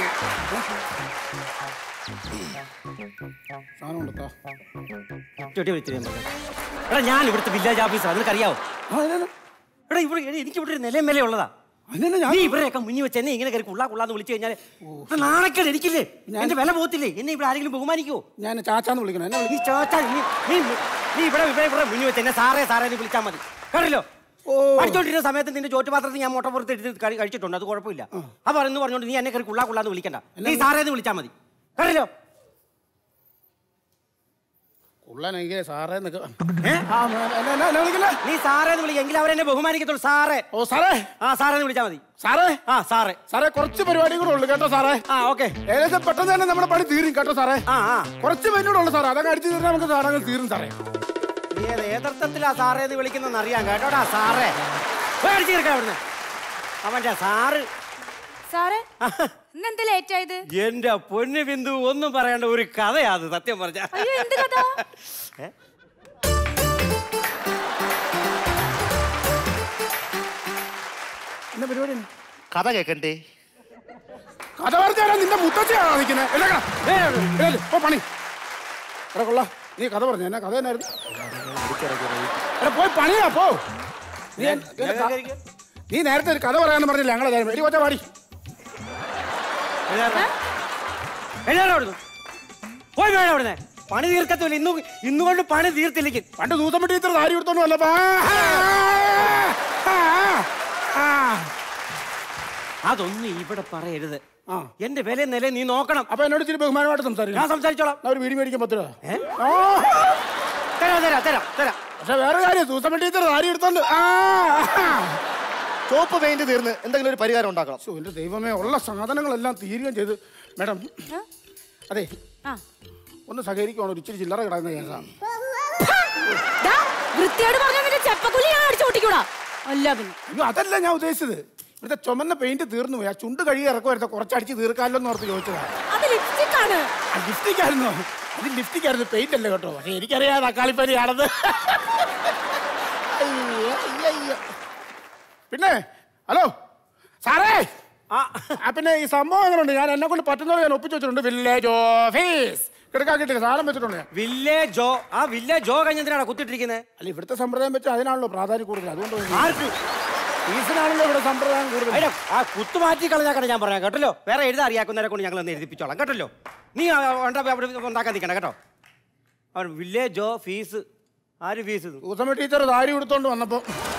സാധനം കൊടുത്തോ ചെടി വിളിച്ചിട്ട് ഞാൻ പറയാം. എടാ ഞാൻ ഇവിടുത്തെ വില്ലേജ് ഓഫീസറാ നിനക്കറിയാവോ എടാ ഇവിടെ എടാ, എനിക്ക് ഇവിടെ ഒരു നിലയും വില ഉള്ളതാ നീ ഇവരെയൊക്കെ മുന്നിൽ വെച്ച് എന്നെ ഇങ്ങനെ കയറി കുള്ളാ കുള്ളാന്ന് വിളിച്ചു കഴിഞ്ഞാൽ നാണക്കേട് എനിക്കില്ലേ എന്റെ വില പോകത്തില്ലേ എന്നെ ഇവിടെ ആരെങ്കിലും ബഹുമാനിക്കോ ഞാൻ ചാച്ചാന്ന് വിളിക്കണം എന്നെ നീ ചാച്ചാ നീ നീ നീ ഇവിടെ ഇവിടെ ഇവിടെ മുന്നിൽ വെച്ച് എന്നെ സാറേ സാറേ എന്ന് വിളിച്ചാൽ മതി കേട്ടല്ലോ പഠിച്ചോണ്ടിരുന്ന സമയത്ത് നിന്റെ ചോറ്റുപാത്രത്തിൽ ഞാൻ മുട്ടപ്പുറത്ത് എടുത്ത് കഴി- കഴിച്ചിട്ടുണ്ട് അത് കുഴപ്പമില്ല അപ്പൊ എന്ന് പറഞ്ഞോണ്ട് നീ എന്നെ കയറി കുള്ളാ കുള്ളാന്ന് വിളിക്കണ്ട നീ സാറേ എന്ന് വിളിച്ചാൽ മതി കേട്ടല്ലോ ഉള്ളനെങ്കിൽ സാറേ നിക്ക നീ സാറേ എന്ന് വിളിക്കുക എങ്കിൽ അവരെന്നെ ബഹുമാനിക്കത്തുള്ളൂ സാറേ ഓ സാറേ ആ സാറേ എന്ന് വിളിച്ചാൽ മതി സാറേ ആ സാറേ സാറേ കുറച്ച് പരിപാടിയും കൂടെ ഉള്ളു കേട്ടോ സാറേ ആ ഓക്കെ ഏകദേശം പെട്ടെന്ന് തന്നെ നമ്മുടെ പണി തീരും കേട്ടോ സാറേ ആ ആ കുറച്ച് പരിപാടി ഉള്ളു സാറേ അതൊക്കെ അടിച്ചു തീർന്നാൽ നമുക്ക് സാറങ്ങ് തീരും സാറേ നീ ഏത് ഏതർത്ഥത്തിലാ സാറേ എന്ന് വിളിക്കുന്നെന്ന് അറിയാം കേട്ടോടാ സാറേ പോയി അടിച്ചു തീർക്കാം അവിടുന്ന് അവന്റെ സാറ് സാറേ ഇന്നെന്താ ലേറ്റ് ആയത് എന്റെ പൊന്നു ബിന്ദു ഒന്നും പറയേണ്ട ഒരു കഥയാ അത് സത്യം പറഞ്ഞ അയ്യോ എന്ത് കഥ എന്നാ പരിപാടി കഥ കേക്കണ്ടേ കഥ പറഞ്ഞാൽ നിന്റെ മുത്തച്ഛയാണോ നിൽക്കുന്നത് ഓ പണി എടാ കൊള്ളാം നീ കഥ പറഞ്ഞു എന്നാ കഥ എന്നായിരുന്നു എടാ പോയി പണിയാ പോ നീ എൻ- എന്റെ ക- നീ നേരത്തെ ഒരു കഥ പറയാന്ന് പറഞ്ഞില്ല ഞങ്ങളെ എടി കൊച്ച പാടി എഴുതാനോ അവിടുന്ന് പോയി വേണം അവിടുന്ന് പണി തീർക്കത്തില്ല ഇന്നു ഇന്നുകൊണ്ട് പണി തീർത്തില്ലെങ്കിൽ പണ്ട് ദൂതമ്മ ടീച്ചർ സാരി എടുത്തോണ്ട് വന്നപ്പോ അതൊന്നും ഇവിടെ പറയരുത് എന്റെ വില നില നീ നോക്കണം അപ്പൊ എന്നോട് ഇച്ചിരി ബഹുമാനമായിട്ട് സംസാരിക്കും ഞാൻ സംസാരിച്ചോളാം ഒരു വീട് മേടിക്കാൻ പറ്റില്ല തരാം തരാം തരാം തരാം പക്ഷെ വേറെ കാര്യം ദൂതമ്മ ടീച്ചർ സാരി എടുത്തോണ്ട് ആ ചോപ്പ് പെയിന്റ് തീർന്ന് എന്തെങ്കിലും ഒരു പരിഹാരം ഉണ്ടാക്കണം ശ്ശോ, എന്റെ ദൈവമേ ഉള്ള സാധനങ്ങളെല്ലാം തീരുകയും ചെയ്ത് മാഡം അതെ ആ. ഒന്ന് സഹകരിക്കുവാണ് ഒരു ഇച്ചിരി ചില്ലറ കിടക്കുന്ന കേസാണ് ദാ, വൃത്തിയോട് പറഞ്ഞ നിന്റെ ചെപ്പക്കുലി ഞാൻ അടിച്ചു പൊട്ടിക്കൂടാ അല്ല പിന്നെ അയ്യോ അതല്ല ഞാൻ ഉദ്ദേശിച്ചത് ഇവിടുത്തെ ചുമന്ന പെയിന്റ് തീർന്നു പോയി ആ ചുണ്ട് കഴുകി ഇറക്കുമായിരുന്നു കുറച്ച് അടിച്ച് തീർക്കാമല്ലോ എന്ന് ഓർത്ത് ചോദിച്ചതാ അത് ലിപ്സ്റ്റിക് ആണ് ആ ലിഫ്റ്റിക് ആയിരുന്നു അത് ലിഫ്റ്റിക് ആയിരുന്നു പെയിന്റ് അല്ലേ കേട്ടോ പക്ഷെ എനിക്കറിയാം തക്കാളിപ്പനിയാണത് അയ്യോ, അയ്യോ, അയ്യോ. പിന്നെ ഹലോ സാറേ ആ പിന്നെ ഈ സംഭവം എങ്ങനെയുണ്ട് ഞാൻ എന്നെ കൊണ്ട് പറ്റുന്നത് ഞാൻ ഒപ്പിച്ചു വെച്ചിട്ടുണ്ട് വില്ലേജ് ഓഫീസ് കിടക്കാൻ കിട്ടിയ സാധനം വെച്ചിട്ടുണ്ട് ഞാൻ. വില്ലേജോ ആ വില്ലേജോ കഴിഞ്ഞെന്തിനാണ് കുത്തിട്ടിരിക്കുന്നത് അല്ല ഇവിടുത്തെ സമ്പ്രദായം വെച്ച് അതിനാണല്ലോ പ്രാധാന്യം കൂടുതൽ അതുകൊണ്ട് ഫീസിനാണല്ലോ ഇവിടെ സമ്പ്രദായം കൂടുതൽ അതിന്റെ ആ കുത്തു മാറ്റി കളഞ്ഞാക്കണ ഞാൻ പറയാം കേട്ടല്ലോ വേറെ എഴുതാ അറിയാക്കുന്നവരെ കൊണ്ട് ഞങ്ങൾ ഒന്ന് എഴുതിപ്പിച്ചോളാം കേട്ടല്ലോ നീ ആ, വേണ്ട അവിടെ ഉണ്ടാക്കാൻ നിൽക്കണ്ട കേട്ടോ അവൻ വില്ലേജോ ഫീസ് ആര് ഫീസ് ഉത്തമ ടീച്ചർ താരി കൊടുത്തോണ്ട് വന്നപ്പോ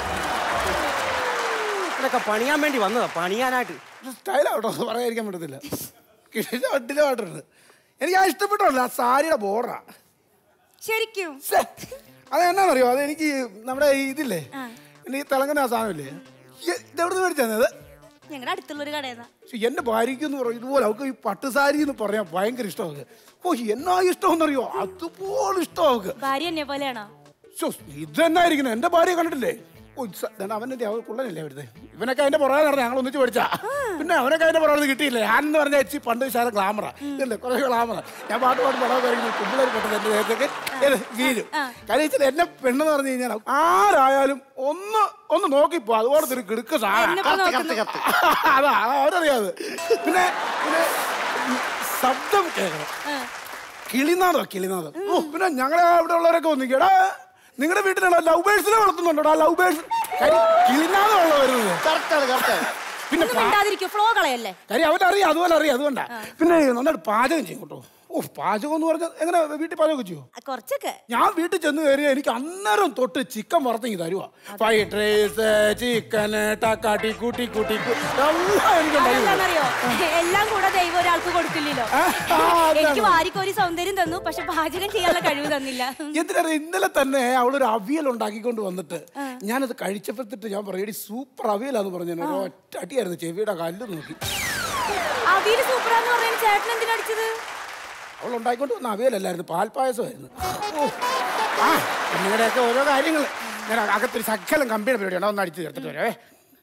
ഇതൊക്കെ പണിയാൻ വേണ്ടി വന്നതാ പണിയാനായിട്ട് സ്റ്റൈലാവട്ടോ പറയാതിരിക്കാൻ പറ്റത്തില്ല കിഴിഞ്ഞ വട്ടിലായിട്ടുണ്ട് എനിക്ക് ആ ഇഷ്ടപ്പെട്ടല്ല ആ സാരിയുടെ ബോർഡറാ ശരിക്കും അത് എന്നാന്നറിയോ അത് എനിക്ക് നമ്മുടെ ഈ ഇതില്ലേ എൻ്റെ ഈ തിളങ്ങുന്ന ആ സാധനമില്ലേ ഈ- ഇതെവിടെ നിന്ന് മേടിച്ചത് ഞങ്ങളുടെ അടുത്തുള്ള ഒരു കടയെന്നാ പക്ഷെ എൻ്റെ ഭാര്യയ്ക്ക് എന്ന് പറയും ഇതുപോലെ അവൾക്ക് ഈ പട്ടുസാരി എന്ന് പറയാൻ ഭയങ്കര ഇഷ്ടം അവൾക്ക് ഓ എന്നാ ഇഷ്ടമെന്നറിയോ അതുപോലെ ഇഷ്ടം അവൾക്ക് ഭാര്യ എന്നെ പോലെയാണോ ശ്ശോ, ഇതെന്നായിരിക്കുന്നു എൻ്റെ ഭാര്യ കണ്ടിട്ടില്ലേ ഓ ഇത് സ- ദാണ്ട അവൻ്റെ അവൾ പിള്ളേരല്ലേ വരുന്നത് ഇവനൊക്കെ അതിന്റെ പുറകെ നടന്ന് ഞങ്ങൾ ഒന്നിച്ച് പഠിച്ചാ പിന്നെ അവനൊക്കെ അതിന്റെ പുറകെ കിട്ടിയില്ല ഞാൻ എന്ന് പറഞ്ഞ ചേച്ചി പണ്ട് ശാല ഗ്ലാമറ ഇതല്ലേ കുറേ ഗ്ലാമറ ഞാൻ പാട്ട് പാട്ട് പടം കഴിക്കുന്നു പിള്ളേർ പെട്ടത് എൻ്റെ ദേഹത്തേക്ക് ഏത് വീരും കാര്യം വെച്ചാൽ എന്നെ പെണ്ണെന്ന് പറഞ്ഞു കഴിഞ്ഞാൽ ആരായാലും ഒന്ന് ഒന്ന് നോക്കിപ്പോ അതുപോലെ ഒരു കിടുക്ക് എന്നെപ്പോ സാധനം നോക്കുന്നു. അതാ അവരറിയാതെ പിന്നെ പിന്നെ ശബ്ദം കേൾക്കണം കിളിനാദോ കിളിനാദം ഓ പിന്നെ ഞങ്ങളെ അവിടെ ഉള്ളവരൊക്കെ ഒന്നിക്കടാ നിങ്ങളുടെ വീട്ടിലാണോ ലവ് ബേഴ്സിനെ വളർത്തുന്നുണ്ടോടാ ലവ് ബേഴ്സ് കിളിനാദം ഉള്ള വരുന്നത് പിന്നെ പാ- മിണ്ടാതിരിക്കും ഫ്ലോ കളയല്ലേ കാര്യം അവനറിയാം അതുപോലെ അറിയാം അതുകൊണ്ടാ പിന്നെ നന്നായിട്ട് പാചകം ചെയ്യും കേട്ടോ ഓ പാചകം എന്ന് പറഞ്ഞാൽ എങ്ങനെ വീട്ടിൽ പാചകം ചെയ്യോ ആ, കുറച്ചൊക്കെ ഞാൻ വീട്ടിൽ ചെന്ന് കയറിയ എനിക്ക് അന്നേരം തൊട്ട് ചിക്കൻ വറുത്തെങ്കിൽ തരുവാ ഫ്രൈഡ് റൈസ് ചിക്കൻ ടക്കാട്ടി കൂട്ടി കൂട്ടി കൂ- എല്ലാം എനിക്ക് ഉണ്ടാക്കി തരും. അതെന്താണെന്നറിയോ എല്ലാം കൂടെ ദൈവം ഒരാൾക്ക് കൊടുക്കില്ലല്ലോ എനിക്ക് വാരിക്കോരി സൗന്ദര്യം തന്നു പക്ഷെ പാചകം ചെയ്യാനുള്ള കഴിവ് തന്നില്ല എന്തിനറിയാം ഇന്നലെ തന്നെ അവളൊരു അവിയൽ ഉണ്ടാക്കിക്കൊണ്ട് വന്നിട്ട് ഞാനത് കഴിച്ചപ്പോഴത്തിട്ട് ഞാൻ പറയും സൂപ്പർ അവിയലാന്ന് പറഞ്ഞു ഒരു ഒറ്റ അടിയായിരുന്നു ചെവിയുടെ കല്ല് നോക്കി അവിയല് സൂപ്പറാന്ന് പറയാൻ ചേട്ടൻ എന്തിനാ അടിച്ചത് അവൾ ഉണ്ടാക്കിക്കൊണ്ട് വന്ന അവിയലല്ലായിരുന്നു പാൽപ്പായസമായിരുന്നു ഓ ആ നിങ്ങളുടെയൊക്കെ ഓരോ കാര്യങ്ങൾ ഞാൻ അകത്തൊരു സകലം കമ്പിയുടെ പരിപാടിയാണ് ഒന്ന് അടിച്ച് ചേർത്തിട്ട് വരാവേ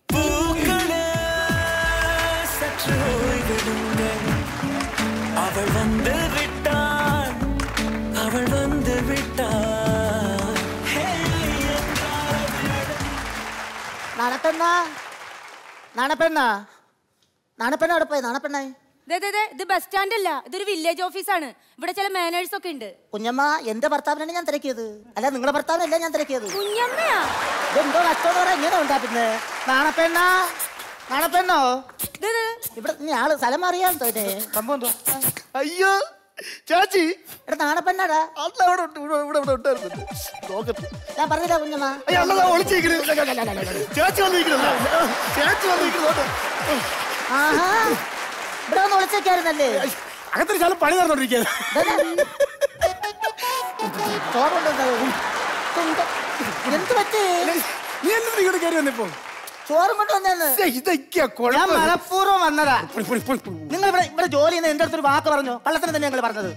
அவள் வந்து விட்டாள் அவள் வந்து விட்டாள் നാണപ്പെണ്ണ നാണപ്പെണ്ണ നാണപ്പെണ്ണ അവിടെ പോയി നാണപ്പെണ്ണ ദേ, ദേ, ദേ, ഇത് ബസ് സ്റ്റാൻഡ് അല്ല ഇതൊരു വില്ലേജ് ഓഫീസാണ് ഇവിടെ ചില മാനേഴ്സ് ഒക്കെ ഉണ്ട് കുഞ്ഞമ്മ എന്റെ ഭർത്താവിനാണ് ഞാൻ തിരക്കിയത് അല്ല നിങ്ങളുടെ ഭർത്താവിനല്ല ഞാൻ തിരക്കിയത് കുഞ്ഞമ്മയാ ഇതെന്തോ കഷ്ടം എന്ന് പറയാൻ ഇങ്ങനെ ഉണ്ടാ പിന്നെ നാണപ്പെണ്ണ നാണപ്പെണ്ണോ ഇവിടെ നീ ആള് സ്ഥലം അറിയാൻ തോന്നെ സംഭവം എന്തോ അയ്യോ ചേച്ചി എടാ നാണപ്പെണ്ണാടാ അല്ല ഇവിടെ ഉണ്ട് ഇവിടെ ഇവിടെ ഇവിടെ ഉണ്ടായിരുന്നു നോക്കട്ടെ ഞാൻ പറഞ്ഞില്ല കുഞ്ഞമ്മ അയ്യോ അല്ലതാ ഒളിച്ചിരിക്കുന്നത് ചേച്ചി വന്നിരിക്കുന്നത് ചേച്ചി വന്നിരിക്കുന്നത് ആഹാ ഇവിടെ ഒന്ന് വിളിച്ചേക്കായിരുന്നല്ലേ അകത്തൊരു ശാലം പണി നടന്നോണ്ടിരിക്കുക എന്ത് പറ്റി നീ എന്തിനാ ഇങ്ങോട്ട് കയറി വന്നിപ്പോ ചോറും കൊണ്ട് വന്നേന്ന് ഇതൊക്കെയാ ഞാൻ കുഴപ്പം മനഃപൂർവ്വം വന്നതാ നിങ്ങൾ ഇവിടെ ഇവിടെ ജോലി ചെയ്യുന്ന എന്റെ അടുത്തൊരു വാക്ക് പറഞ്ഞു കള്ളത്തിന് തന്നെ ഞങ്ങൾ പറഞ്ഞത്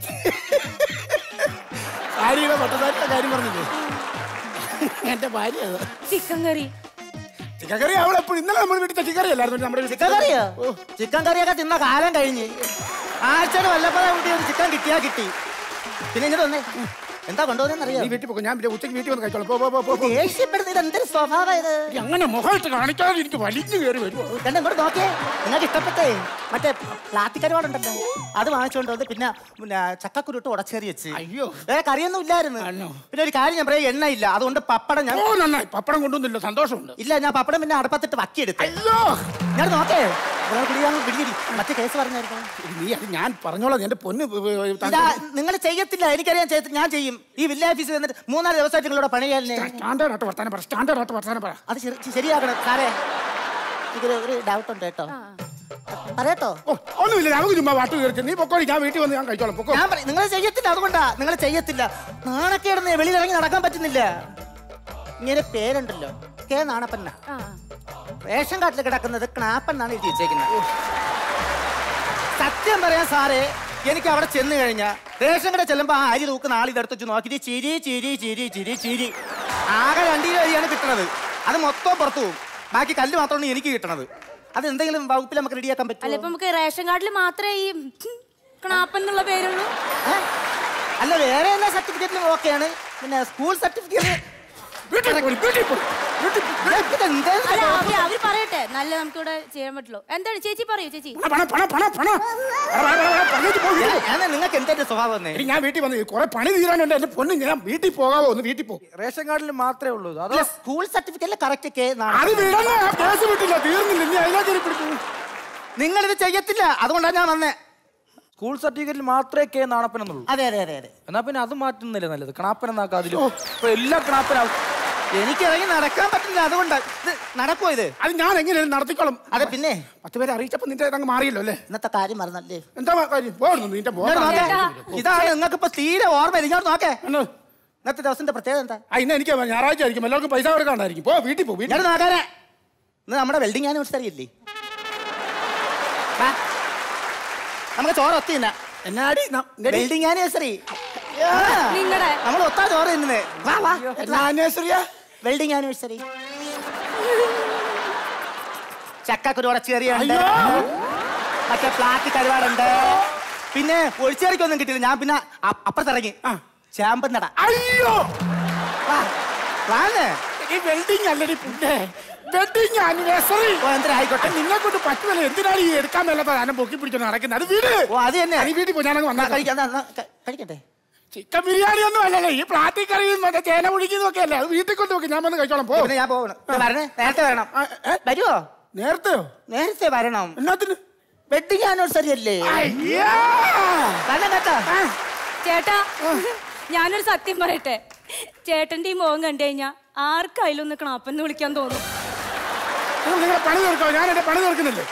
സാരിയുടെ പട്ടസാരിയുടെ കാര്യം പറഞ്ഞില്ലേ എന്റെ ഭാര്യ അത്. ചിക്കൻ കറി ചിക്കൻ കറി അവൾ എപ്പോഴും ഇന്നലെ നമ്മൾ വീട്ടിൽ ചിക്കൻ കറി അല്ലായിരുന്നു നമ്മുടെ വീട്ടിൽ ചിക്കൻ കറിയോ ചിക്കൻ കറിയൊക്കെ തിന്ന കാലം കഴിഞ്ഞ് ആഴ്ചയുടെ വല്ലപ്പോഴും കൂട്ടി ഒരു ചിക്കൻ കിട്ടിയാ കിട്ടി പിന്നെ ഇങ്ങോട്ട് വന്നേ എന്താ കൊണ്ടുവന്നറിയോ നീ വീട്ടിൽ പോകും ഞാൻ പിന്നെ ഉച്ചയ്ക്ക് വീട്ടിൽ വന്ന് കഴിച്ചോളാം പോ, പോ, പോ, പോ, പോ. ദേഷ്യപ്പെടുന്നത് എന്തൊരു സ്വഭാവം ഇത് ഈ അങ്ങനെ മുഖമായിട്ട് കാണിക്കാതെ എനിക്ക് വലിഞ്ഞു കയറി വരുമോ കണ്ട ഇങ്ങോട്ട് നോക്കിയേ നിങ്ങൾക്ക് ഇഷ്ടപ്പെട്ടേ മറ്റേ പ്ലാസ്റ്റിക് കരുവാടുണ്ടല്ലോ അത് വാങ്ങിച്ചുകൊണ്ട് വന്ന് പിന്നെ പിന്നെ ചക്കക്കുരുട്ട് ഉടച്ചേറി വെച്ച് അയ്യോ വേറെ കറിയൊന്നും ഇല്ലായിരുന്നു പിന്നെ ഒരു കാര്യം ഞാൻ പറയാം എണ്ണ ഇല്ല അതുകൊണ്ട് പപ്പടം ഞാൻ ഓ നന്നായി പപ്പടം കൊണ്ടുവന്നില്ല സന്തോഷമുണ്ട് ഇല്ല ഞാൻ പപ്പടം പിന്നെ അടുപ്പത്തിട്ട് വക്കിയെടുത്ത് അയ്യോ ഞാൻ നോക്കേ ഇവിടെ കുടിയാൻ പിടിയിരി മറ്റേ കേസ് പറഞ്ഞായിരുന്നു നീ അത് ഞാൻ പറഞ്ഞോളാം എന്റെ പൊന്ന് ഇതാ നിങ്ങൾ ചെയ്യത്തില്ല എനിക്കറിയാൻ ചെയ്യത്തില്ല ഞാൻ ചെയ്യും ഈ വില്ലേജ് ഓഫീസിൽ വന്നിട്ട് മൂന്നാല് ദിവസമായിട്ട് നിങ്ങളോട് പണി ചെയ്യാനേ സ്റ്റാൻഡേർഡ് വർത്താനം പറ സ്റ്റാൻഡേർഡ് വർത്താനം പറ അത് ശരി- ശരിയാക്കണം സാറേ എനിക്കൊരു ഒരു ഡൗട്ട് ഉണ്ട് കേട്ടോ പറയട്ടോ ഓ ഒന്നുമില്ല നമുക്ക് ചുമ്മാ വാട്ട് കയറി നീ പൊക്കോളി ഞാൻ വീട്ടിൽ വന്ന് ഞാൻ കഴിച്ചോളാം പൊക്കോ ഞാൻ നിങ്ങൾ ചെയ്യത്തില്ല അതുകൊണ്ടാ നിങ്ങൾ ചെയ്യത്തില്ല നാണക്കേടുന്ന് വെളിയിലിറങ്ങി നടക്കാൻ പറ്റുന്നില്ല ഇങ്ങനെ പേരുണ്ടല്ലോ കെ നാണപ്പന്ന റേഷൻ കാർഡിൽ കിടക്കുന്നത് ക്നാപ്പൻ എന്നാണ് എഴുതി വെച്ചേക്കുന്നത് സത്യം പറയാൻ സാറേ എനിക്ക് അവിടെ ചെന്ന് കഴിഞ്ഞാൽ റേഷൻ കട ചെല്ലുമ്പോൾ ആ അരി തൂക്കുന്ന ആൾ ഇതെടുത്ത് വെച്ച് നോക്കിയിട്ട് ചിരി ചിരി ചിരി ചിരി ചിരി ആകെ രണ്ടു കിലോ അരിയാണ് കിട്ടണത് അത് മൊത്തം പുറത്തു പോകും ബാക്കി കല്ല് മാത്രമാണ് എനിക്ക് കിട്ടണത് അത് എന്തെങ്കിലും വകുപ്പിൽ നമുക്ക് റെഡിയാക്കാൻ അല്ല പറ്റും ഇപ്പൊ നമുക്ക് റേഷൻ കാർഡിൽ മാത്രമേ ഈ കണാപ്പൻ എന്നുള്ള പേരുള്ളൂ അല്ല വേറെ എല്ലാ സർട്ടിഫിക്കറ്റിലും ഓക്കെയാണ് പിന്നെ സ്കൂൾ സർട്ടിഫിക്കറ്റ് അല്ല അവര് അവര് പറയട്ടെ നല്ല നമുക്ക് ഇവിടെ ചെയ്യാൻ പറ്റുള്ളൂ എന്താണ് ചേച്ചി പറയൂ ചേച്ചി നിങ്ങൾക്ക് എന്തെന്റെ സ്വഭാവം വന്നേ എടി, ഞാൻ വീട്ടിൽ വന്ന് കുറെ പണി തീരാനുണ്ട് എന്റെ പൊന്ന് ഞാൻ വീട്ടിൽ പോകാവോ ഒന്ന് വീട്ടിൽ പോകും റേഷൻ കാർഡിൽ മാത്രമേ ഉള്ളൂ അതോ അല്ല സ്കൂൾ സർട്ടിഫിക്കറ്റിൽ കറക്റ്റ് കെ അത് വിടണ കേസ് വിട്ടില്ല തീർന്നില്ല നീ അതിനകത്ത് പിടിക്കും നിങ്ങൾ ഇത് ചെയ്യത്തില്ല അതുകൊണ്ടാണ് ഞാൻ വന്നേ സ്കൂൾ സർട്ടിഫിക്കറ്റിൽ മാത്രമേ കെ നാണപ്പൻ എന്നുള്ളൂ അതെ അതെ അതെ അതെ എന്നാ പിന്നെ അത് മാറ്റുന്നില്ല നല്ലത് കണാപ്പൻ എന്നാക്കാം അതിലും ഇപ്പൊ എല്ലാം കണാപ്പനാവും എനിക്ക് ഇറങ്ങി നടക്കാൻ പറ്റില്ല അതുകൊണ്ട് ഇത് നടക്കുമോ ഇത് അത് ഞാൻ എങ്ങനെയാണ് നടത്തിക്കോളും അതെ പിന്നെ പത്ത് പേരെ അറിയിച്ചപ്പോ നിന്റെ അങ്ങ് മാറിയല്ലോ അല്ലേ ഇന്നത്തെ കാര്യം മറന്നല്ലേ എന്താ കാര്യം പോടുന്നു നിന്റെ ഇങ്ങോട്ട് നോക്കേ. ഇതാണ് നിങ്ങൾക്ക് ഇപ്പൊ തീരെ ഓർമ്മയില്ല ഇങ്ങോട്ട് നോക്കേ ഇന്നത്തെ ദിവസത്തിന്റെ പ്രത്യേകത എന്താ ആ ഇന്ന് എനിക്ക് ഞായറാഴ്ച ആയിരിക്കും എല്ലാവർക്കും പൈസ കൊടുക്കാണ്ടായിരിക്കും പോ വീട്ടിൽ പോ വീട്ടിൽ ഇങ്ങോട്ട് നോക്കാനേ ഇന്ന് നമ്മുടെ വെൽഡിംഗ് ആനിവേഴ്സറി ഇല്ലേ വാ. നമുക്ക് ചോറ് ഒത്തി തിന്നാം എന്നാടി വെൽഡിംഗ് ആനിവേഴ്സറി നിങ്ങടെ നമ്മൾ ഒത്താ ചോറ് തിന്നുന്നത് വാ വാ ആനിവേഴ്സറിയാ വെൽഡിംഗ് ആനിവേഴ്സറി ചക്കക്കുരു ഉടച്ചു കറിയുണ്ട് മറ്റേ ഫ്ലാറ്റ് കരുവാടുണ്ട് പിന്നെ ഒഴിച്ചേറിക്കൊന്നും കിട്ടിയില്ല ഞാൻ പിന്നെ അ- അപ്പുറത്തിറങ്ങി ചാമ്പന്നട അയ്യോ വാ വാന്ന് ഈ വെൽഡിംഗ് അല്ലടി പുണ്ടെ വെഡിങ് ആനിവേഴ്സറി ആയിക്കോട്ടെ നിന്നെ കൊണ്ട് പറ്റുമല്ല എന്തിനാണ് ഈ എടുക്കാൻ മേലാത്ത സാധനം പൊക്കി പിടിച്ചോണ്ട് നടക്കുന്നത് അത് വീട് ഓ അത് തന്നെ നീ വീട്ടിൽ പോ ഞാനങ്ങ് വന്നാ കഴിക്കാം എന്നാ, എന്നാ, ക- കഴിക്കട്ടെ ചിക്കൻ ബിരിയാണി ഒന്നും അല്ലല്ലോ ഈ പ്ലാറ്റിക് കറിയും മറ്റേ ചേന ഒഴിക്കുന്നതും ഒക്കെ അല്ലേ അത് വീട്ടിൽ കൊണ്ട് വെക്കും ഞാൻ വന്ന് കഴിച്ചോളാം പോ പിന്നെ ഞാൻ പോകണം ഇത് വരണേ നേരത്തെ വരണം വരുമോ നേരത്തെയോ നേരത്തെ വരണം എന്നാത്തിന് വെഡിങ് ആനിവേഴ്സറി അല്ലേ വരണം കേട്ടോ ചേട്ടാ ഞാനൊരു സത്യം പറയട്ടെ ചേട്ടന്റെ ഈ മുഖം കണ്ടു കഴിഞ്ഞാ ആർക്കായാലും ഒന്ന് കണാപ്പെന്ന് വിളിക്കാൻ തോന്നും നിങ്ങൾ നിങ്ങളെ പണി തീർക്കോ ഞാൻ എന്റെ പണി തീർക്കുന്നില്ലേ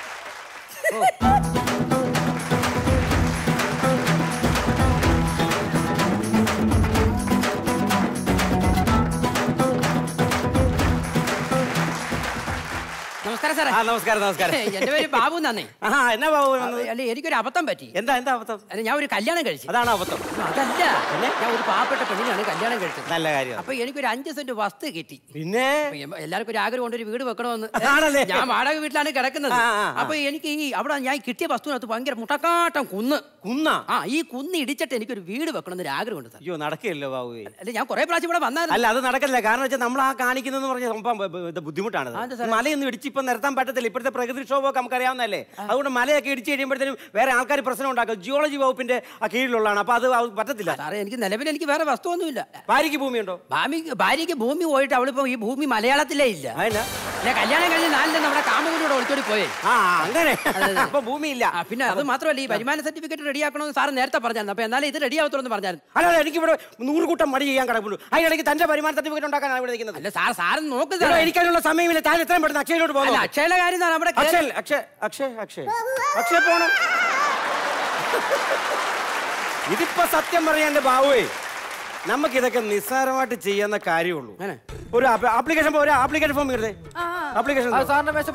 നമസ്കാരം സാറേ ആ നമസ്കാരം നമസ്കാരം എന്റെ പേര് ബാബു എന്നാന്നേ ആ എന്നാ ബാബു വന്നത്? അല്ല എനിക്കൊരു അബദ്ധം പറ്റി എന്താ എന്താ അബദ്ധം അല്ല ഞാൻ ഒരു കല്യാണം കഴിച്ചു അതാണ് അബദ്ധം അതല്ല ഞാൻ ഒരു പാവപ്പെട്ട പെണ്ണിനാണ് കല്യാണം കഴിച്ചത് നല്ല കാര്യം അപ്പൊ എനിക്കൊരു അഞ്ച് സെന്റ് വസ്തു കിട്ടി പിന്നെ എല്ലാവർക്കും ഒരു ആഗ്രഹം കൊണ്ട് ഒരു വീട് വെക്കണമെന്ന് ആണല്ലേ? ഞാൻ വാടക വീട്ടിലാണ് കിടക്കുന്നത് ആ, ആ, ആ. അപ്പൊ എനിക്ക് ഈ അവിടെ ഞാൻ കിട്ടിയ വസ്തുവിനകത്ത് ഭയങ്കര മുട്ടക്കാട്ടം കുന്ന് കുന്ന ആ ഈ കുന്ന് ഇടിച്ചിട്ട് എനിക്കൊരു വീട് വെക്കണം എന്നൊരു ആഗ്രഹമുണ്ട് സാർ അയ്യോ നടക്കില്ലല്ലോ ബാബു അല്ല ഞാൻ കുറെ പ്രാവശ്യം ഇവിടെ വന്നായിരുന്നു അല്ല അത് നടക്കില്ല കാരണം വെച്ചാൽ നമ്മൾ ആ കാണിക്കുന്നതെന്ന് പറഞ്ഞ സംഭവം ബ- ബ- ഇത് ബുദ്ധിമുട്ടാണ് മലയൊന്നും ഇടിച്ച് ഇപ്പം നിരത്താൻ പറ്റത്തില്ല ഇപ്പോഴത്തെ പ്രകൃതി ക്ഷോഭമൊക്കെ നമുക്കറിയാവുന്നതല്ലേ അതുകൊണ്ട് മലയൊക്കെ ഇടിച്ച് കഴിയുമ്പോഴത്തേനും വേറെ ആൾക്കാർ പ്രശ്നം ഉണ്ടാക്കും ജിയോളജി വകുപ്പിന്റെ ആ കീഴിലുള്ളതാണ് അപ്പൊ അത് അത് പറ്റത്തില്ല സാറേ എനിക്ക് നിലവിൽ എനിക്ക് വേറെ വസ്തുവൊന്നുമില്ല ഭാര്യയ്ക്ക് ഭൂമിയുണ്ടോ ഭാര്യക്ക് ഭാര്യയ്ക്ക് ഭൂമി പോയിട്ട് അവളിപ്പോ ഈ ഭൂമി മലയാളത്തിലേ ഇല്ല അതല്ല ഞാൻ കല്യാണം കഴിഞ്ഞ് നാലിന് നമ്മുടെ കാമുകൂടെ ഒളിച്ചോടി പോയേ ആ അങ്ങനെ അതെ, അതെ. അപ്പൊ ഭൂമിയില്ല ആ, പിന്നെ അത് മാത്രമല്ല ഈ വരുമാന സർട്ടിഫിക്കറ്റ് റെഡിയാക്കണമെന്ന് സാറ് നേരത്തെ പറഞ്ഞായിരുന്നു അപ്പൊ എന്നാലും ഇത് റെഡി ആവത്തുള്ളൂ പറഞ്ഞായിരുന്നു അല്ല അല്ല, എനിക്കിവിടെ നൂറ് കൂട്ടം മടി ചെയ്യാൻ കിടപ്പുള്ളൂ അതിനിടയ്ക്ക് തന്റെ വരുമാന സർട്ടിഫിക്കറ്റ് ഉണ്ടാക്കാനാണ് ഇവിടെ നിൽക്കുന്നത് അല്ല സാർ സാറ് നോക്ക് ഇവിടെ സാറേ. എനിക്കതിനുള്ള സമയമില്ല താൻ എത്രയും പെട്ടെന്ന് അക്ഷയയിലോട്ട് അല്ല പോകുന്നു അക്ഷയുടെ കാര്യം എന്താണ് അവിടെ കേറി- അക്ഷയ് അക്ഷയ് അക്ഷയ് അക്ഷയ് അക്ഷയ് പോണം ഇതിപ്പോ സത്യം പറയാൻ എന്റെ ബാബുവേ നമുക്ക് ഇതൊക്കെ നിസ്സാരമായിട്ട് ചെയ്യുന്ന കാര്യമുള്ളൂ ഒരു ആപ്ലിക്കേഷൻ ഒരു ആപ്ലിക്കേഷൻ ഫോം ഇടേ ആപ്ലിക്കേഷൻ അത് സാറിന്റെ മേശ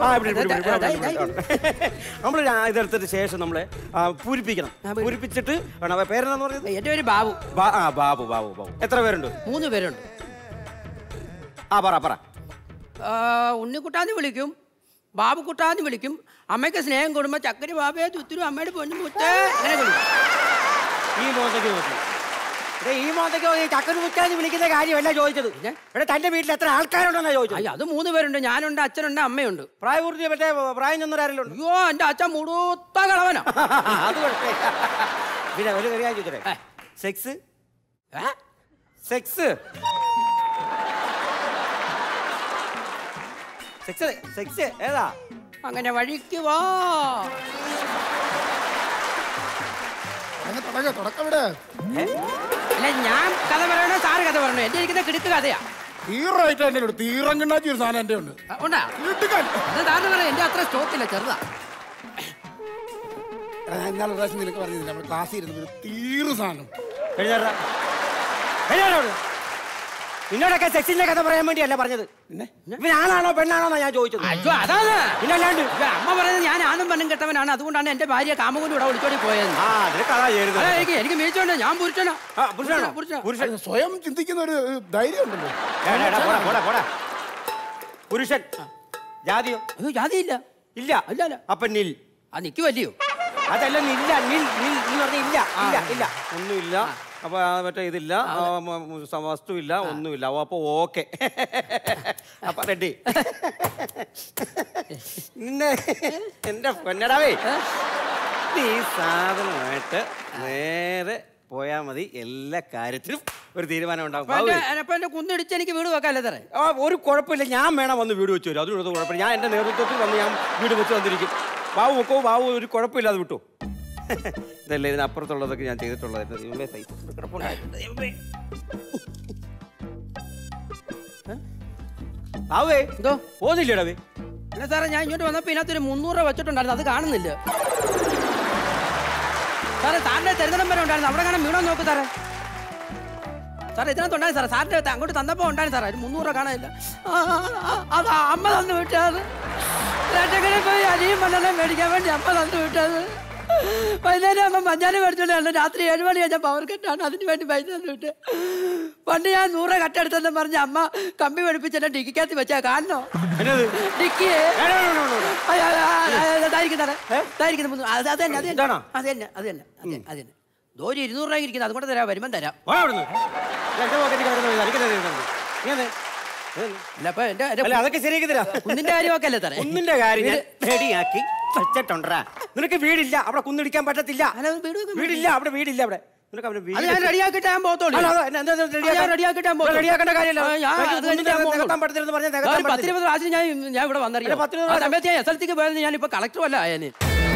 നമ്മൾ ഇതെടുത്തിട്ട് ശേഷം നമ്മളെ ആ, പൂരിപ്പിക്കണം പൂരിപ്പിച്ചിട്ട് വേണം പേരെന്താന്ന് പറഞ്ഞത് എന്റെ പേര് ബാബു ബാ- ആ ബാബു ബാബു ബാബു എത്ര പേരുണ്ട് മൂന്ന് പേരുണ്ട് ആ പറ പറ ആ, ഉണ്ണിക്കുട്ടാന്ന് വിളിക്കും ബാബുക്കുട്ടാന്ന് വിളിക്കും അമ്മയ്ക്ക് സ്നേഹം കൊടുമ്പോ ചക്കര ബാബയെ തുത്തിരും അമ്മയുടെ പൊന്നു മുത്തേ അങ്ങനെ വിളിക്കും ഈ മോന്തയ്ക്ക് നോക്കി എടേ, ഈ മോന്തയ്ക്ക് നോക്കി ചക്കര മുറ്റാന്ന് വിളിക്കുന്ന കാര്യമല്ല ചോദിച്ചത് ഇവിടെ തന്റെ വീട്ടിൽ എത്ര ആൾക്കാരുണ്ടെന്നാ ചോദിച്ചത് അയ്യോ അത് മൂന്ന് പേരുണ്ട് ഞാനുണ്ട് അച്ഛനുണ്ട് അമ്മയുണ്ട് പ്രായപൂർത്തി മറ്റേ പ്രായം ചെന്നവരാരെങ്കിലും ഉണ്ട് അയ്യോ എന്റെ അച്ഛൻ മുടുത്ത കളവനാ അത് കുഴപ്പമില്ല പിന്നെ ഒരു കാര്യം ചോദിച്ചോട്ടെ സെക്സ് സെക്സ് സെക്സ് സെക്സ് ഏതാ അങ്ങനെ വഴിക്ക് വാ തുടങ്ങ തുടക്കം ഇവിടെ അല്ല ഞാൻ കഥ പറയണോ സാറ് കഥ പറയണോ എന്റെ ഇരിക്കുന്ന കിടുക്ക് കഥയാ തീറായിട്ട് എന്റെ ഉണ്ട് തീറം കിണ്ടാച്ചി ഒരു സാധനം എന്റെ ഉണ്ട് ആ, ഉണ്ടാ അത് സാറിന് പറയാം എന്റെ അത്ര സ്റ്റോക്കില്ല ചെറുതാ എടാ, ഞാൻ ഇന്നാള് ഒരു പ്രാവശ്യം നിനക്ക് പറഞ്ഞില്ല നമ്മുടെ ക്ലാസ്സിൽ ഇരുന്ന് ഒരു തീറ് സാധനം കഴിഞ്ഞാടാ കഴിഞ്ഞാടോ നിന്നോടൊക്കെ സെക്സിന്റെ കഥ പറയാൻ വേണ്ടിയല്ല പറഞ്ഞത് ഇവൻ ആണാണോ പെണ്ണാണോ ഞാൻ ചോദിച്ചത് അയ്യോ അതാണ് പിന്നല്ലാണ്ട് ഇത് അമ്മ പറയുന്നത് ഞാൻ ആണും പെണ്ണും കെട്ടവനാണ് അതുകൊണ്ടാണ് എന്റെ ഭാര്യ കാമുകൊണ്ട് ഇവിടെ ഒളിച്ചോടി പോയത് ആ അതിന് കഥ ചേരുന്നത് അതാ എനിക്ക് എനിക്ക് മീച്ചുണ്ട് ഞാൻ പുരുഷനാ ആ, പുരുഷനാണോ? പുരുഷനാ പുരുഷൻ സ്വയം ചിന്തിക്കുന്ന ഒരു ഒരു ധൈര്യം ഉണ്ടല്ലോ എടാ, എടാ, പോടാ, പോടാ, പോടാ. പുരുഷൻ ജാതിയോ അയ്യോ ജാതിയില്ല ഇല്ല അല്ല അല്ല അപ്പൊ നിൽ ആ നിൽക്കുമല്ലയോ അതല്ല നില്ല നിൽ നിൽ എന്ന് പറഞ്ഞ ഇല്ല ഇല്ല ഇല്ല ഒന്നുമില്ല അപ്പൊ ആ, മറ്റേ ഇതില്ല ആ, മ- മ- സ- വസ്തുവില്ല ഒന്നുമില്ല അപ്പൊ- അപ്പൊ ഓക്കെ അപ്പൊ റെഡി നിന്നെ എന്റെ പൊന്നടാവേ നീ ഈ സാധനമായിട്ട് നേരെ പോയാ മതി എല്ലാ കാര്യത്തിലും ഒരു തീരുമാനം ഉണ്ടാവും അപ്പൊ എന്റെ- അപ്പൊ എന്റെ കുന്നിടിച്ച് എനിക്ക് വീട് വെക്കാല്ലേ സാറേ ആ, ഒരു കുഴപ്പമില്ല ഞാൻ വേണം വന്ന് വീട് വെച്ചു തരും അതിനൊരു കുഴപ്പമില്ല ഞാൻ എൻ്റെ നേതൃത്വത്തിൽ വന്ന് ഞാൻ വീട് വെച്ച് തന്നിരിക്കും ബാബു വെക്കോ ബാബു ഒരു കുഴപ്പമില്ലാതെ വിട്ടു ഇതല്ലേ ഇതിനപ്പുറത്തുള്ളതൊക്കെ ഞാൻ ചെയ്തിട്ടുള്ളത് ദൈവമേ പൈസ കിടപ്പുണ്ടായിട്ടുണ്ട് ദൈവമേ ആവേ എന്തോ പോകുന്നില്ലടാ വേ അല്ല സാറേ ഞാൻ ഇങ്ങോട്ട് വന്നപ്പോ ഇതിനകത്തൊരു മുന്നൂറ് രൂപ വെച്ചിട്ടുണ്ടായിരുന്നു അത് കാണുന്നില്ല സാറേ സാറിന്റെ തരുന്നിടം വരെ ഉണ്ടായിരുന്നു അവിടെ കാണാൻ വീണോ നോക്ക് സാറേ സാറേ ഇതിനകത്തുണ്ടായിരുന്നു സാറേ സാറിന്റെ അടുത്ത് അങ്ങോട്ട് തന്നപ്പോ ഉണ്ടായിരുന്നു സാറേ ഒരു മുന്നൂറ് രൂപ കാണാനില്ല ആ, ആ, ആ, അത് അമ്മ തന്നു വിട്ടത് രണ്ടങ്ങനെ പോയി അരിയും മണ്ണെല്ലാം മേടിക്കാൻ വേണ്ടി അമ്മ തന്നു വിട്ടത് വൈകുന്നേരം അമ്മ മഞ്ഞാലും മേടിച്ചോണ്ടാണ് രാത്രി ഏഴ് മണിയാ ഞാൻ പവർ കട്ടാണ് അതിന് വേണ്ടി പൈസ തന്നു വിട്ട് പണ്ട് ഞാൻ നൂറ് കട്ടെടുത്തെന്ന് പറഞ്ഞ അമ്മ കമ്പി പഠിപ്പിച്ചെന്നെ ഡിക്കിക്കകത്ത് വെച്ചാ കാണണോ ഡിക്കിയേ അത് തന്നെ അത് തന്നെ അത് തന്നെ അത് തന്നെ അത് തന്നെ അത് തന്നെ ദോരി ഇരുന്നൂറ് രൂപ ഇരിക്കുന്നത് അതുകൊണ്ട് തരാം വരുമ്പം തരാം അല്ല അപ്പൊ എന്റെ എന്റെ അല്ല, അതൊക്കെ ശരിയാക്കി തരാം. കുന്നിന്റെ കാര്യമൊക്കെ അല്ലേ തരാം കുന്നിന്റെ കാര്യം ഞാൻ റെഡിയാക്കി വെച്ചിട്ടുണ്ടാ നിനക്ക് വീടില്ല അവിടെ കുന്നിടിക്കാൻ പറ്റത്തില്ല വീടില്ല അവിടെ വീടില്ല അവിടെ നിനക്ക് അവിടെ അത് ഞാൻ റെഡിയാക്കിയിട്ട് ഞാൻ പോകത്തുള്ളൂ അല്ല, അതാ, എന്താ, എന്താ, റെഡിയാക്കാൻ- ഞാൻ റെഡിയാക്കിയിട്ട് ഞാൻ പോകത്തുള്ളൂ. റെഡിയാക്കേണ്ട കാര്യമില്ല. ആ, ഞാൻ നിനക്ക് അത് കഴിഞ്ഞിട്ട് ഞാൻ കുന്നിന്റെ പോകുള്ളൂ. നികത്താൻ പറ്റത്തില്ലെന്ന് പറഞ്ഞാൽ നികത്താൻ ഒരു പത്ത് പറ്റത്തില്ല. ഇരുപത് പ്രാവശ്യം ഞാൻ ഞാൻ ഇവിടെ വന്നറിയാം ഒരു പത്ത് ഇരുപത് ആ സമയത്ത് ഞാൻ എസ് എൽ സിക്ക് പോയത് ഞാൻ ഇപ്പൊ കളക്ടറും അല്ല ആയന്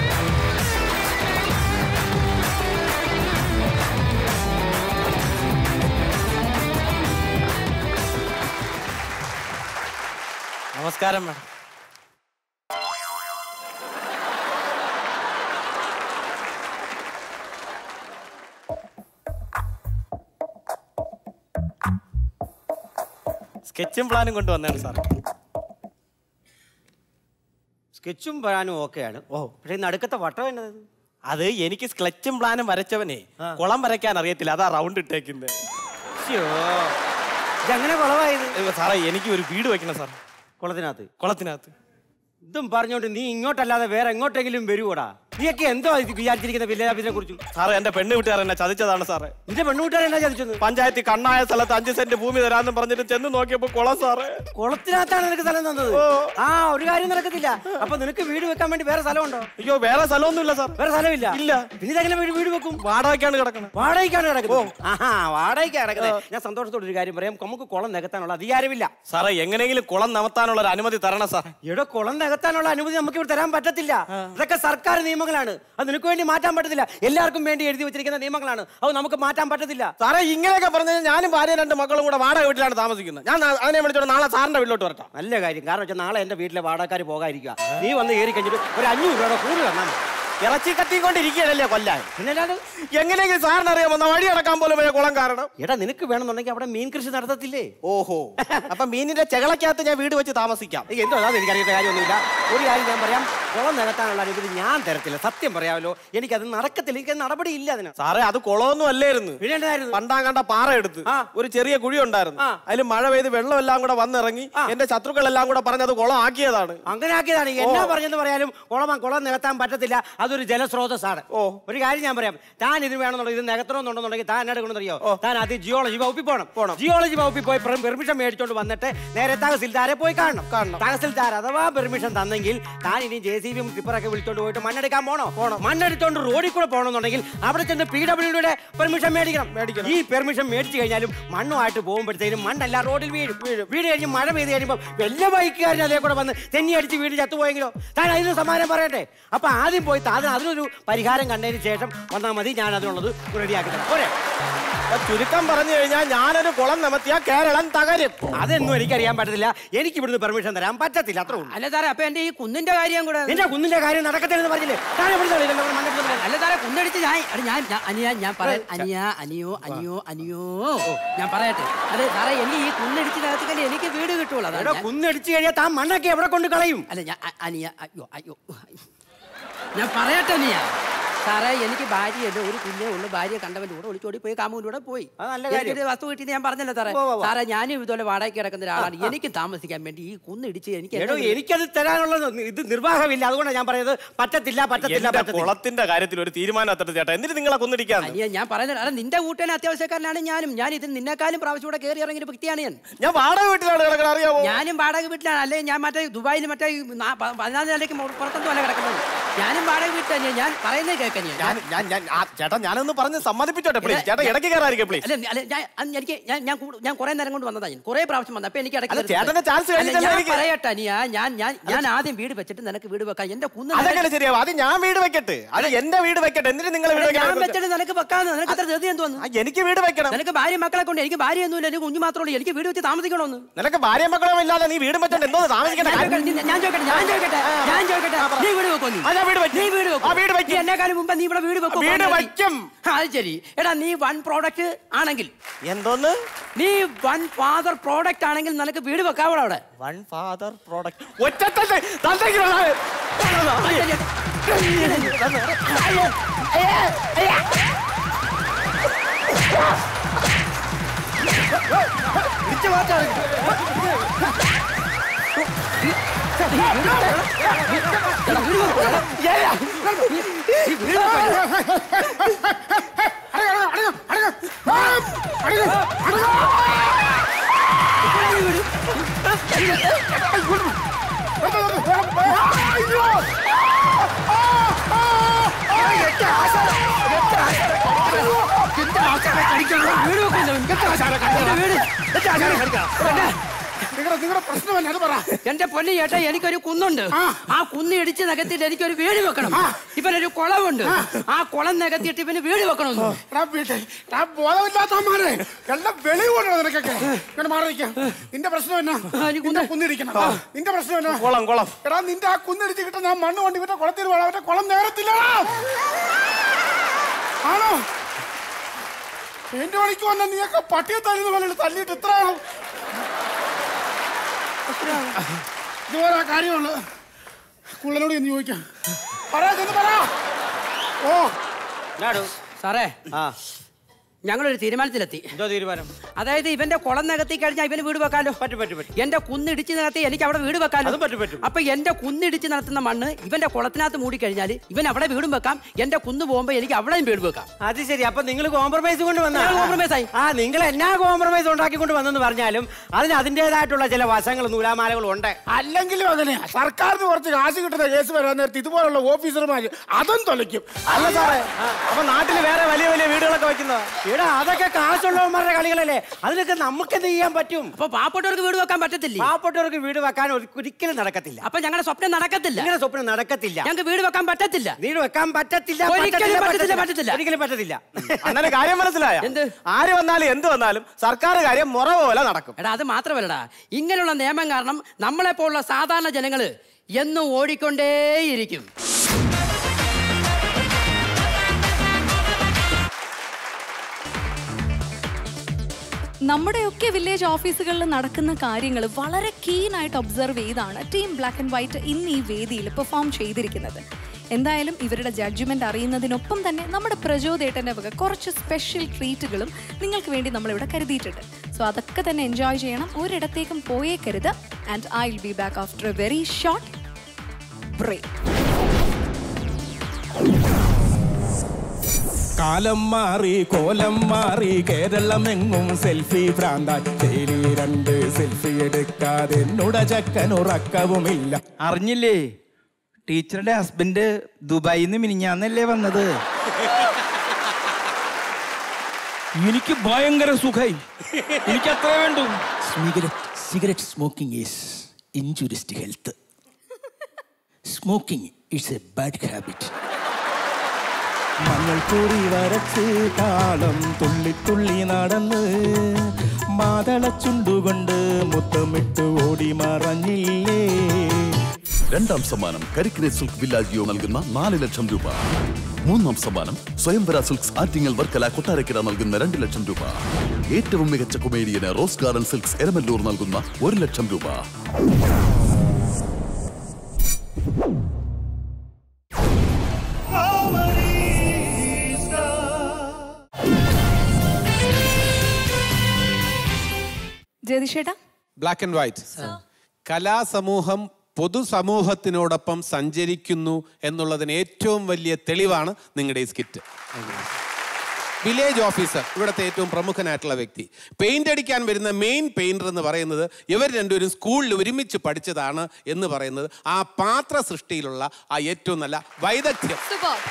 നമസ്കാരം മാഡം സ്കെച്ചും പ്ലാനും കൊണ്ടുവന്നാണ് സാർ സ്കെച്ചും വരാനും ഓക്കെയാണ് ഓ പക്ഷേ ഈ നടുക്കത്തെ വട്ടം എന്നത് അത് എനിക്ക് സ്കെച്ചും പ്ലാനും വരച്ചവനെ കുളം വരയ്ക്കാൻ അറിയത്തില്ല അതാ റൗണ്ട് ഇട്ടേക്കുന്നത് ഇതെങ്ങനെ കുളമായത് സാറേ എനിക്ക് ഒരു വീട് വെക്കണം സാർ കുളത്തിനകത്ത് കുളത്തിനകത്ത് ഇതും പറഞ്ഞോണ്ട് നീ ഇങ്ങോട്ടല്ലാതെ വേറെ എങ്ങോട്ടെങ്കിലും വരുവോടാ നീയൊക്കെ എന്തോ ഇത് വിചാരിച്ചിരിക്കുന്ന വില്ലേജ് ഓഫീസിനെ കുറിച്ച് സാറേ എന്റെ പെണ്ണ് വീട്ടുകാർ എന്നെ ചതിച്ചതാണ് സാറേ നിന്റെ പെണ്ണുകൂട്ടുകാരെ എന്നാ ചതിച്ചത് പഞ്ചായത്തിൽ കണ്ണായ സ്ഥലത്ത് അഞ്ച് സെന്റ് ഭൂമി തരാന്ന് പറഞ്ഞിട്ട് ചെന്ന് നോക്കിയപ്പോ കുളം സാറേ കുളത്തിനകത്താണ് നിനക്ക് സ്ഥലം തന്നത് ആ ഒരു കാര്യം നടക്കത്തില്ല അപ്പൊ നിനക്ക് വീട് വെക്കാൻ വേണ്ടി വേറെ സ്ഥലമുണ്ടോ അയ്യോ വേറെ സ്ഥലമൊന്നുമില്ല സാർ വേറെ സ്ഥലമില്ല ഇല്ല പിന്നെ ഇതെങ്ങനെ വീട് വീട് വെക്കും വാടകയ്ക്കാണ് കിടക്കണം വാടകയ്ക്കാണ് കിടക്കുന്നത് ആഹാ വാടകയ്ക്കാണ് കിടക്കുന്നത് ഞാൻ സന്തോഷത്തോടെ ഒരു കാര്യം പറയാം നമുക്ക് കുളം നികത്താനുള്ള അധികാരമില്ല സാറേ എങ്ങനെയെങ്കിലും കുളം നമത്താനുള്ള ഒരു അനുമതി തരണം സാർ ഇവിടെ കുളം നികത്താനുള്ള അനുമതി നമുക്ക് ഇവിടെ തരാൻ പറ്റത്തില്ല ഇതൊക്കെ സർക്കാർ നിയമങ്ങളാണ് അത് നിനക്ക് വേണ്ടി മാറ്റാൻ പറ്റത്തില്ല എല്ലാവർക്കും വേണ്ടി എഴുതി വെച്ചിരിക്കുന്ന നിയമങ്ങളാണ് അത് നമുക്ക് മാറ്റാൻ പറ്റത്തില്ല സാറേ ഇങ്ങനെയൊക്കെ പറഞ്ഞു ഞാനും ഭാര്യ രണ്ട് മക്കളും കൂടെ വാടക വീട്ടിലാണ് താമസിക്കുന്നത് ഞാൻ നാ- അതിനെ വിളിച്ചോണ്ട് നാളെ സാറിന്റെ വീട്ടിലോട്ട് വരട്ടെ നല്ല കാര്യം കാരണം വെച്ചാൽ നാളെ എന്റെ വീട്ടിലെ വാടകക്കാർ പോകാതിരിക്കുക നീ വന്ന് കയറി കഴിഞ്ഞിട്ട് ഒരു അഞ്ഞൂറ് രൂപയുടെ കൂടുതൽ തന്നാൽ മതി. ഇറച്ചി കത്തിക്കൊണ്ടിരിക്കുകയല്ലേ കൊല്ലാൻ പിന്നല്ലാണ്ട് എങ്ങനെയെങ്കിലും സാറിന് അറിയാമോ വഴി അടക്കാൻ പോലും വയ്യ കുളം കാരണം എടാ നിനക്ക് വേണമെന്നുണ്ടെങ്കിൽ അവിടെ മീൻ കൃഷി നടത്തത്തില്ലേ ഓഹോ അപ്പൊ മീനിന്റെ ചെകളക്കകത്ത് ഞാൻ വീട് വെച്ച് താമസിക്കാം എന്തോ അതാണ് എനിക്കറിയേണ്ട കാര്യമൊന്നുമില്ല ഒരു കാര്യം ഞാൻ പറയാം കുളം നികത്താനുള്ള അനുമതി ഞാൻ തരത്തില്ല സത്യം പറയാമല്ലോ എനിക്കത് നടക്കത്തില്ല എനിക്ക് നടപടി ഇല്ല അതിന് സാറേ അത് കുളമൊന്നും അല്ലായിരുന്നു പിന്നെ എന്തായിരുന്നു പണ്ടാം കണ്ട പാറ എടുത്ത് ഒരു ചെറിയ കുഴി ഉണ്ടായിരുന്നു അതിൽ മഴ പെയ്ത് വെള്ളം എല്ലാം കൂടെ വന്നിറങ്ങി എന്റെ ശത്രുക്കളെല്ലാം കൂടെ പറഞ്ഞ് അത് കുളം ആക്കിയതാണ് അങ്ങനെ ആക്കിയതാണ് എന്നാ പറഞ്ഞെന്ന് പറയാലും കുളം കുളം നികത്താൻ പറ്റത്തില്ല അതൊരു ജലസ്രോതസ്സാണ് ഓ ഒരു കാര്യം ഞാൻ പറയാം താൻ ഇത് വേണമെന്നുണ്ടെങ്കിൽ ഇത് നികത്തണമെന്നുണ്ടെന്നുണ്ടെങ്കിൽ താൻ എന്നോട് കൊണ്ടെന്നറിയോ താൻ ആദ്യം ജിയോളജി വകുപ്പിൽ പോകണം പോകണം ജിയോളജി വകുപ്പിൽ പോയി പെർമിഷൻ മേടിച്ചോണ്ട് വന്നിട്ട് നേരെ തഹസിൽദാരെ പോയി കാണണം കാണണം തഹസിൽദാർ അഥവാ പെർമിഷൻ തന്നെങ്കിൽ താൻ ഇനി ജെ സി ബിയും ടിപ്പറൊക്കെ വിളിച്ചോണ്ട് പോയിട്ട് മണ്ണെടുക്കാൻ പോണോ പോണം മണ്ണെടുത്തോണ്ട് റോഡിൽ കൂടെ പോകണമെന്നുണ്ടെങ്കിൽ അവിടെ ചെന്ന് പി ഡബ്ല്യുടെ പെർമിഷൻ മേടിക്കണം മേടിക്കണം ഈ പെർമിഷൻ മേടിച്ചു കഴിഞ്ഞാലും മണ്ണുമായിട്ട് പോകുമ്പോഴത്തേനും മണ്ണല്ല റോഡിൽ വീഴും വീഴും വീട് കഴിഞ്ഞ് മഴ പെയ്ത് കഴിയുമ്പോൾ വലിയ ബൈക്കുകാരൻ അതേ കൂടെ വന്ന് തെന്നി അടിച്ച് വീട് ചത്തുപോയെങ്കിലോ താൻ അതിന് സമാധാനം പറയട്ടെ അപ്പൊ ആദ്യം പോയി താൻ അതിനൊരു പരിഹാരം കണ്ടതിന് ശേഷം വന്നാൽ മതി ഞാൻ അതിനുള്ളത് റെഡിയാക്കി തരാം പോരെ അപ്പൊ ചുരുക്കം പറഞ്ഞു കഴിഞ്ഞാൽ ഞാനൊരു കുളം നിമത്തിയ കേരളം തകരും അതൊന്നും എനിക്കറിയാൻ പറ്റത്തില്ല എനിക്ക് ഇവിടുന്ന് പെർമിഷൻ തരാൻ പറ്റത്തില്ല അത്രേ ഉള്ളൂ അല്ല സാറേ അപ്പൊ എന്റെ ഈ കുന്നിന്റെ കാര്യം കൂടെ നിന്റെ കുന്നിന്റെ കാര്യം നടക്കത്തില്ലെന്ന് പറഞ്ഞില്ലേ താൻ എവിടുന്ന് കളിയില്ലല്ലോ, ഇവിടെ മണ്ണിൽ കിടന്ന് അല്ല സാറേ കുന്നടിച്ച് ഞാൻ അല്ല, ഞാൻ ഞാൻ- അനിയ ഞാൻ പറയാം അനിയ അനിയോ അനിയോ അനിയോ ഞാൻ പറയട്ടെ അതെ സാറേ എനിക്ക് ഈ കുന്നടിച്ചിനകത്തേക്കല്ലേ എനിക്ക് വീട് കിട്ടുള്ളൂ അതാണ് എടോ, ഞാൻ- കുന്നടിച്ച് കഴിഞ്ഞാൽ താൻ മണ്ണൊക്കെ എവിടെ കൊണ്ട് കളയും അല്ല ഞാൻ അ- അനിയ അയ്യോ അയ്യോ ഞാൻ പറയട്ടെ അനിയ സാറേ എനിക്ക് ഭാര്യയല്ല ഒരു കുഞ്ഞേ ഉള്ളു ഭാര്യ കണ്ടവന്റെ കൂടെ ഒളിച്ചോടി പോയി കാമുവിന്റെ കൂടെ പോയി നല്ല കാര്യം. എനിക്കൊരു വസ്തു കിട്ടി ഞാൻ പറഞ്ഞല്ലോ സാറേ ഉവ്വ് ഉവ്വ്. സാറേ ഞാനും ഇതുപോലെ വാടകയ്ക്ക് കിടക്കുന്ന ഒരാളാണ് എനിക്ക് താമസിക്കാൻ വേണ്ടി ഈ കുന്നിടിച്ച് എനിക്ക് എടോ എനിക്കത് തരാനുള്ളത് ഇത് നിർവാഹമില്ല അതുകൊണ്ടാണ് ഞാൻ പറയുന്നത് പറ്റത്തില്ല പറ്റത്തില്ല എന്റെ പറ്റത്തില്ല കുളത്തിന്റെ കാര്യത്തിൽ ഒരു തീരുമാനം എത്തട്ടെ ചേട്ടാ എന്നിട്ട് നിങ്ങളെ കൊന്നിടിക്കാൻ അനിയ ഞാൻ പറയുന്നത് അല്ല നിന്റെ കൂട്ടുകാരൻ അത്യാവശ്യക്കാരനാണ് ഞാനും ഞാൻ ഇത് നിന്നെക്കാളും പ്രാവശ്യം കൂടെ കയറി ഇറങ്ങിയ വ്യക്തിയാണ് ഞാൻ ഞാൻ വാടക വീട്ടിലാണ് കിടക്കുന്നത് അറിയാമോ ഞാനും വാടക വീട്ടിലാണ് അല്ലെങ്കിൽ ഞാൻ മറ്റേ ദുബായിൽ മറ്റേ ഈ നാ- പ- പതിനാല് നിലയ്ക്ക് മു- പുറത്തൊന്നും അല്ല കിടക്കുന്നത് ഞാനും വാടക വീട്ടിൽ തന്നെയാ ഞാൻ പറയുന്നത് കേൾക്കാൻ ഞാൻ ഞാൻ ഞാൻ ആ, ചേട്ടാ ഞാനൊന്ന് പറഞ്ഞ് സമ്മതിപ്പിച്ചോട്ടെ പ്ലീസ് ചേട്ടാ ഇടയ്ക്ക് കയറാതിരിക്കും പ്ലീസ് അല്ല അല്ല ഞാൻ അന്ന് എനിക്ക് ഞാൻ ഞാൻ കൂടു- ഞാൻ കുറെ നേരം കൊണ്ട് വന്നതാ ഞാൻ കുറെ പ്രാവശ്യം വന്ന അപ്പൊ എനിക്ക് ഇടയ്ക്ക് അല്ല, നിർത്തി. ചേട്ടന്റെ chance അല്ല, കഴിഞ്ഞിട്ടല്ലേ ഞാൻ എനിക്ക്? പറയട്ടെ നീ ഞാൻ ഞാൻ ഞാൻ ആദ്യം വീട് വെച്ചിട്ട് നിനക്ക് വീട് വെക്കാം എന്റെ കുന്ന് അതെങ്ങനെ ശരിയാവും അത് ഞാൻ വീട് വെക്കട്ടെ അത് എന്റെ വീട് വെക്കട്ടെ എന്നിട്ട് നിങ്ങൾ വീട് ഞാൻ വെക്കാൻ വെച്ചിട്ട് നിനക്ക് വെക്കാന്ന് നിനക്ക് അത്ര ധൃതി എന്തോന്ന് എനിക്ക് വീട് വെക്കണം നിനക്ക് ഭാര്യ മക്കളെ കൊണ്ട് എനിക്ക് ഭാര്യ ഒന്നുമില്ല എനിക്ക് കുഞ്ഞു മാത്രമേ ഉള്ളൂ എനിക്ക് വീട് വെച്ച് താമസിക്കണമെന്ന് നിനക്ക് ഭാര്യ മക്കളും ഇല്ലാതെ നീ വീടും വെച്ചോണ്ട് എന്തോ താമസിക്കണ്ട ഞാൻ ചോദിക്കട്ടെ, ഞാൻ ചോദിക്കട്ടെ ഞാൻ ചോദിക്കട്ടെ ഞാൻ ചോദിക്കട്ടെ നീ വീട് വെക്കോ നീ ആ, ഞാൻ വീട് വെക്കും. നീ വീട് വെക്കും ആ, വീട് വെക്കും. എന്നെക്കാളും മുമ്പ് നീ ഇവിടെ വീട് വെക്കും വീട് വയ്ക്കും. അത് ശരി എടാ നീ വൺ പ്രോഡക്റ്റ് ആണെങ്കിൽ എന്തോന്ന് നീ വൺ ഫാദർ പ്രോഡക്റ്റ് ആണെങ്കിൽ നിനക്ക് വീട് വെക്കാവോ അവിടെ വൺ ഫാദർ പ്രോഡക്റ്റ് ഒറ്റത്തല്ലേ തന്തയ്ക്ക് വേണം. ഇടിച്ച് മാറ്റാൻ നിങ്ങളുടെ പ്രശ്നം തന്നെ അത് പറ എന്റെ പൊന്നി ചേട്ടാ എനിക്കൊരു കുന്നുണ്ട് ആ കുന്ന് ഇടിച്ച് നികത്തിയിട്ട് എനിക്കൊരു വീട് വെക്കണം ഇവനൊരു കുളമുണ്ട് ആ കുളം നികത്തിയിട്ട് ഇവന് വീട് വെക്കണമെന്ന് എടാ വീട്ടെ എടാ ബോധമില്ലാത്തവന്മാരെ എല്ലാം വെളിവുണ്ടോ നിനക്കൊക്കെ ഇങ്ങനെ മാറി നിൽക്കാം നിന്റെ പ്രശ്നം എന്നാ നിന്റെ കുന്നിടിക്കണം നിന്റെ പ്രശ്നം എന്നാ കുളം കുളം എടാ നിന്റെ ആ കുന്നിടിച്ച് കിട്ടുന്ന ആ മണ്ണ് കൊണ്ട് ഇവന്റെ കുളത്തിൽ വേണം അവന്റെ കുളം നേരത്തില്ലടാ ആണോ എന്റെ മണിക്ക് വന്ന നീയൊക്കെ പട്ടിയെ തല്ലുന്ന പോലെ തല്ലിയിട്ട് ഇത്ര ആണോ ഇതുപോലെ ആ കാര്യമുള്ളു കുള്ളനോട് എന്ന് ചോദിക്കാം പറയാ ചെന്ന് പറ ഓ സാറേ ഞങ്ങളൊരു തീരുമാനത്തിലെത്തി എന്തോ തീരുമാനം അതായത് ഇവന്റെ കുളം നികത്തി കഴിഞ്ഞാൽ ഇവന് വീട് വെക്കാലോ പറ്റും പറ്റും പറ്റും എന്റെ കുന്നിടിച്ച് നികത്തി എനിക്ക് അവിടെ വീട് വെക്കാലോ അതും പറ്റും പറ്റും അപ്പൊ എന്റെ കുന്നിടിച്ച് നടത്തുന്ന മണ്ണ് ഇവന്റെ കുളത്തിനകത്ത് മൂടിക്കഴിഞ്ഞാൽ ഇവൻ അവിടെ വീടും വെക്കാം എന്റെ കുന്ന് പോകുമ്പോ എനിക്ക് അവിടെയും വീട് വെക്കാം അത് ശരി അപ്പൊ നിങ്ങൾ കോംപ്രമൈസ് കൊണ്ട് വന്ന ഞങ്ങൾ compromise ആയി. ആ നിങ്ങൾ എന്നാ കോംപ്രമൈസ് ഉണ്ടാക്കിക്കൊണ്ട് വന്നെന്ന് പറഞ്ഞാലും അതിന് അതിന്റേതായിട്ടുള്ള ചില വശങ്ങളും നൂലാമാലകളും ഉണ്ട് അല്ലെങ്കിലും അങ്ങനെ സർക്കാരിന് കുറച്ച് കാശ് കിട്ടുന്ന കേസ് വരാൻ നേരത്ത് ഇതുപോലുള്ള ഓഫീസർമാര് അതും തൊലയ്ക്കും അല്ല സാറേ അപ്പൊ നാട്ടില് വേറെ വലിയ വലിയ വീടുകളൊക്കെ വെക്കുന്നതാ ഇവിടെ അതൊക്കെ കാശുള്ളവന്മാരുടെ കളികളല്ലേ അതിനൊക്കെ നമുക്ക് എന്ത് ചെയ്യാൻ പറ്റും അപ്പൊ പാവപ്പെട്ടവർക്ക് വീട് വെക്കാൻ പറ്റത്തില്ലേ പാവപ്പെട്ടവർക്ക് വീട് വെക്കാൻ ഒരു- ഒരിക്കലും നടക്കത്തില്ല അപ്പൊ ഞങ്ങളുടെ സ്വപ്നം നടക്കത്തില്ല ഇങ്ങനെ സ്വപ്നം നടക്കത്തില്ല ഞങ്ങൾക്ക് വീട് വെക്കാൻ പറ്റത്തില്ല വീട് വെക്കാൻ പറ്റത്തില്ല ഒരിക്കലും പറ്റത്തില്ല, പറ്റത്തില്ല. ഒരിക്കലും പറ്റത്തില്ല അന്നേരം കാര്യം മനസ്സിലായ എന്ത്? ആര് വന്നാലും എന്ത് വന്നാലും സർക്കാർ കാര്യം മുറ പോലെ നടക്കും എടാ അത് മാത്രമല്ലടാ ഇങ്ങനെയുള്ള നിയമം കാരണം നമ്മളെ പോലുള്ള സാധാരണ ജനങ്ങള് എന്നും ഓടിക്കൊണ്ടേയിരിക്കും നമ്മുടെയൊക്കെ വില്ലേജ് ഓഫീസുകളിൽ നടക്കുന്ന കാര്യങ്ങൾ വളരെ കീനായിട്ട് ഒബ്സർവ് ചെയ്താണ് ടീം ബ്ലാക്ക് ആൻഡ് വൈറ്റ് ഇന്ന് ഈ വേദിയിൽ പെർഫോം ചെയ്തിരിക്കുന്നത് എന്തായാലും ഇവരുടെ ജഡ്ജ്മെന്റ് അറിയുന്നതിനൊപ്പം തന്നെ നമ്മുടെ പ്രചോദേട്ടൻ്റെ വക കുറച്ച് സ്പെഷ്യൽ ട്രീറ്റുകളും നിങ്ങൾക്ക് വേണ്ടി നമ്മളിവിടെ കരുതിയിട്ടുണ്ട് സോ അതൊക്കെ തന്നെ എൻജോയ് ചെയ്യണം ഒരിടത്തേക്കും പോയേക്കരുത് and I will be back after a very short break കാലം മാറി കോലം മാറി കേരളമെങ്ങും സെൽഫി ഭ്രാന്തായി ഡെയിലി രണ്ട് സെൽഫി എടുക്കാതെ എന്നുട ചക്കനുറക്കവുമില്ല അറിഞ്ഞില്ലേ ടീച്ചറുടെ ഹസ്ബൻഡ് ദുബായിൽ നിന്ന് മിനിഞ്ഞാന്നല്ലേ വന്നത് എനിക്ക് ഭയങ്കര സുഖായി എനിക്ക് അത്രേ വേണ്ടു cigarette smoking is injurious to health smoking it's a bad habit മഞ്ഞൾ കൂറി വരച്ച് താളം തുള്ളി തുള്ളി നടന്ന് മാതള ചുണ്ടുകൊണ്ട് മുത്തമിട്ട് ഓടി മറഞ്ഞില്ലേ രണ്ടാം സമ്മാനം കരിക്കിനെ സിൽക്ക് വില്ലാജിയോ നൽകുന്ന നാല് ലക്ഷം രൂപ മൂന്നാം സമ്മാനം സ്വയംവര സിൽക്സ് ആറ്റിങ്ങൽ വർക്കല കൊട്ടാരക്കര നൽകുന്ന രണ്ട് ലക്ഷം രൂപ ഏറ്റവും മികച്ച കൊമേഡിയന് റോസ് ഗാർഡൻ സിൽക്സ് എരമല്ലൂർ നൽകുന്ന ഒരു ലക്ഷം രൂപ ജയതിഷേട്ടാ ബ്ലാക്ക് ആൻഡ് വൈറ്റ് കലാസമൂഹം പൊതുസമൂഹത്തിനോടൊപ്പം സഞ്ചരിക്കുന്നു എന്നുള്ളതിന് ഏറ്റവും വലിയ തെളിവാണ് നിങ്ങളുടെ ഈ സ്കിറ്റ് വില്ലേജ് ഓഫീസർ ഇവിടുത്തെ ഏറ്റവും പ്രമുഖനായിട്ടുള്ള വ്യക്തി പെയിന്റ് അടിക്കാൻ വരുന്ന മെയിൻ പെയിന്റർ എന്ന് പറയുന്നത് ഇവർ രണ്ടുപേരും സ്കൂളിൽ ഒരുമിച്ച് പഠിച്ചതാണ് എന്ന് പറയുന്നത് ആ പാത്ര സൃഷ്ടിയിലുള്ള ആ ഏറ്റവും നല്ല വൈദഗ്ധ്യം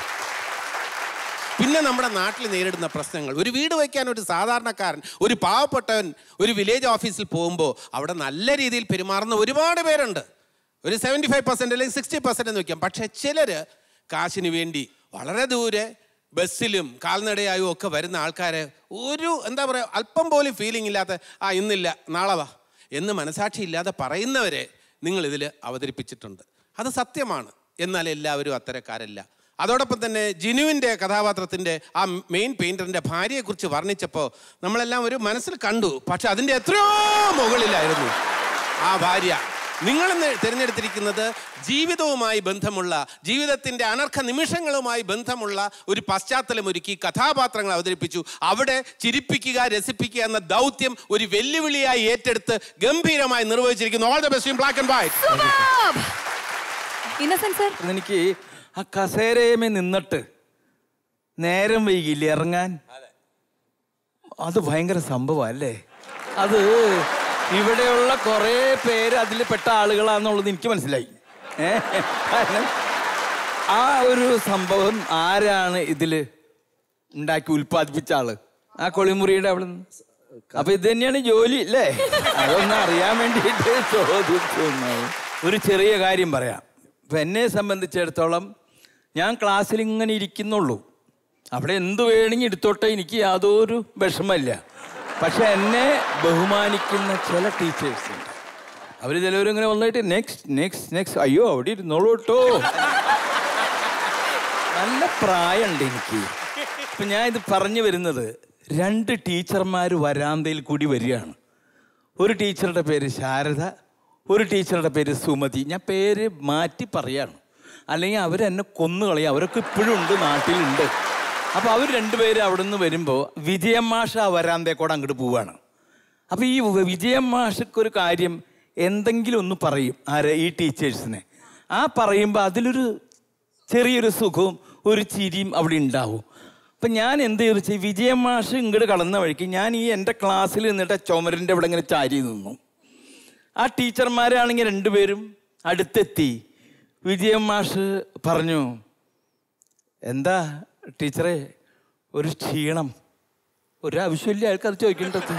പിന്നെ നമ്മുടെ നാട്ടിൽ നേരിടുന്ന പ്രശ്നങ്ങൾ ഒരു വീട് വയ്ക്കാൻ ഒരു സാധാരണക്കാരൻ ഒരു പാവപ്പെട്ടവൻ ഒരു വില്ലേജ് ഓഫീസിൽ പോകുമ്പോൾ അവിടെ നല്ല രീതിയിൽ പെരുമാറുന്ന ഒരുപാട് പേരുണ്ട് ഒരു സെവൻറ്റി ഫൈവ് പെർസെൻറ്റ് അല്ലെങ്കിൽ സിക്സ്റ്റി പെർസെൻറ്റ് എന്ന് വയ്ക്കാം പക്ഷേ ചിലർ കാശിന് വേണ്ടി വളരെ ദൂരെ ബസ്സിലും കാൽനടയായും ഒക്കെ വരുന്ന ആൾക്കാരെ ഒരു എന്താ പറയുക അല്പം പോലും ഫീലിംഗ് ഇല്ലാത്ത ആ ഇന്നില്ല നാളെ വാ എന്ന് മനസാക്ഷി ഇല്ലാതെ പറയുന്നവരെ നിങ്ങൾ ഇതിൽ അവതരിപ്പിച്ചിട്ടുണ്ട് അത് സത്യമാണ് എന്നാൽ എല്ലാവരും അത്തരക്കാരല്ല അതോടൊപ്പം തന്നെ ജിനുവിൻ്റെ കഥാപാത്രത്തിൻ്റെ ആ മെയിൻ പെയിൻറ്ററിൻ്റെ ഭാര്യയെക്കുറിച്ച് വർണ്ണിച്ചപ്പോൾ നമ്മളെല്ലാം ഒരു മനസ്സിൽ കണ്ടു പക്ഷെ അതിൻ്റെ എത്രയോ മുകളിലായിരുന്നു ആ ഭാര്യ നിങ്ങളിന്ന് തിരഞ്ഞെടുത്തിരിക്കുന്നത് ജീവിതവുമായി ബന്ധമുള്ള ജീവിതത്തിൻ്റെ അനർഘ നിമിഷങ്ങളുമായി ബന്ധമുള്ള ഒരു പശ്ചാത്തലം ഒരുക്കി കഥാപാത്രങ്ങൾ അവതരിപ്പിച്ചു അവിടെ ചിരിപ്പിക്കുക രസിപ്പിക്കുക എന്ന ദൗത്യം ഒരു വെല്ലുവിളിയായി ഏറ്റെടുത്ത് ഗംഭീരമായി നിർവഹിച്ചിരിക്കുന്നു all the best in black and white Innocent sir എനിക്ക് ആ കസേരയമേ നിന്നിട്ട് നേരം വൈകില്ല ഇറങ്ങാൻ അത് ഭയങ്കര സംഭവം അല്ലേ അത് ഇവിടെയുള്ള കുറേ പേര് അതിൽ പെട്ട ആളുകളാന്നുള്ളത് എനിക്ക് മനസ്സിലായി ഏ? കാരണം ആ ഒരു സംഭവം ആരാണ് ഇതില് ഉണ്ടാക്കി ഉൽപ്പാദിപ്പിച്ച ആള് ആ കൊളിമുറിയുടെ അവിടെ നിന്ന് അപ്പൊ ഇത് തന്നെയാണ് ജോലി അല്ലേ അതൊന്ന് അറിയാൻ വേണ്ടിയിട്ട് ചോദിച്ചു എന്നാണ്. ഒരു ചെറിയ കാര്യം പറയാം ഇപ്പൊ എന്നെ സംബന്ധിച്ചിടത്തോളം ഞാൻ ക്ലാസ്സിൽ ഇങ്ങനെ ഇരിക്കുന്നുള്ളൂ അവിടെ എന്ത് വേണമെങ്കിൽ എടുത്തോട്ടെ എനിക്ക് യാതൊരു വിഷമമില്ല പക്ഷെ എന്നെ ബഹുമാനിക്കുന്ന ചില ടീച്ചേഴ്സ് ഉണ്ട് അവർ ചിലവരും ഇങ്ങനെ വന്നിട്ട് നെക്സ്റ്റ് നെക്സ്റ്റ് നെക്സ്റ്റ് അയ്യോ അവിടെ ഇരുന്നോളൂ കേട്ടോ നല്ല പ്രായമുണ്ട് എനിക്ക് ഇപ്പൊ ഞാൻ ഇത് പറഞ്ഞു വരുന്നത് രണ്ട് ടീച്ചർമാർ വരാന്തയിൽ കൂടി വരികയാണ് ഒരു ടീച്ചറുടെ പേര് ശാരദ ഒരു ടീച്ചറുടെ പേര് സുമതി ഞാൻ പേര് മാറ്റി പറയാണ് അല്ലെങ്കിൽ അവരെന്നെ കൊന്നു കളയും അവരൊക്കെ ഇപ്പോഴും ഉണ്ട് നാട്ടിലുണ്ട് അപ്പോൾ അവർ രണ്ടുപേരും അവിടെ നിന്ന് വരുമ്പോൾ വിജയം മാഷ ആ വരാന്തേ കൂടെ അങ്ങോട്ട് പോവാണ് അപ്പോൾ ഈ വിജയം മാഷക്ക് ഒരു കാര്യം എന്തെങ്കിലും ഒന്ന് പറയും ആരെ ഈ ടീച്ചേഴ്സിനെ ആ പറയുമ്പോൾ അതിലൊരു ചെറിയൊരു സുഖവും ഒരു ചിരിയും അവിടെ ഉണ്ടാവും അപ്പം ഞാൻ എന്ത് ചെയ്തു വെച്ചാൽ വിജയം മാഷ് ഇങ്ങോട്ട് കടന്ന വഴിക്ക് ഞാൻ ഈ എൻ്റെ ക്ലാസ്സിൽ നിന്നിട്ട് ആ ചുമരിൻ്റെ ഇവിടെ ഇങ്ങനെ ചാരി നിന്നു ആ ടീച്ചർമാരാണെങ്കിൽ രണ്ടുപേരും അടുത്തെത്തി വിജയം മാഷ് പറഞ്ഞു എന്താ ടീച്ചറെ ഒരു ക്ഷീണം ഒരു ആവശ്യമില്ല ആൾക്കാർ ചോദിക്കേണ്ടത്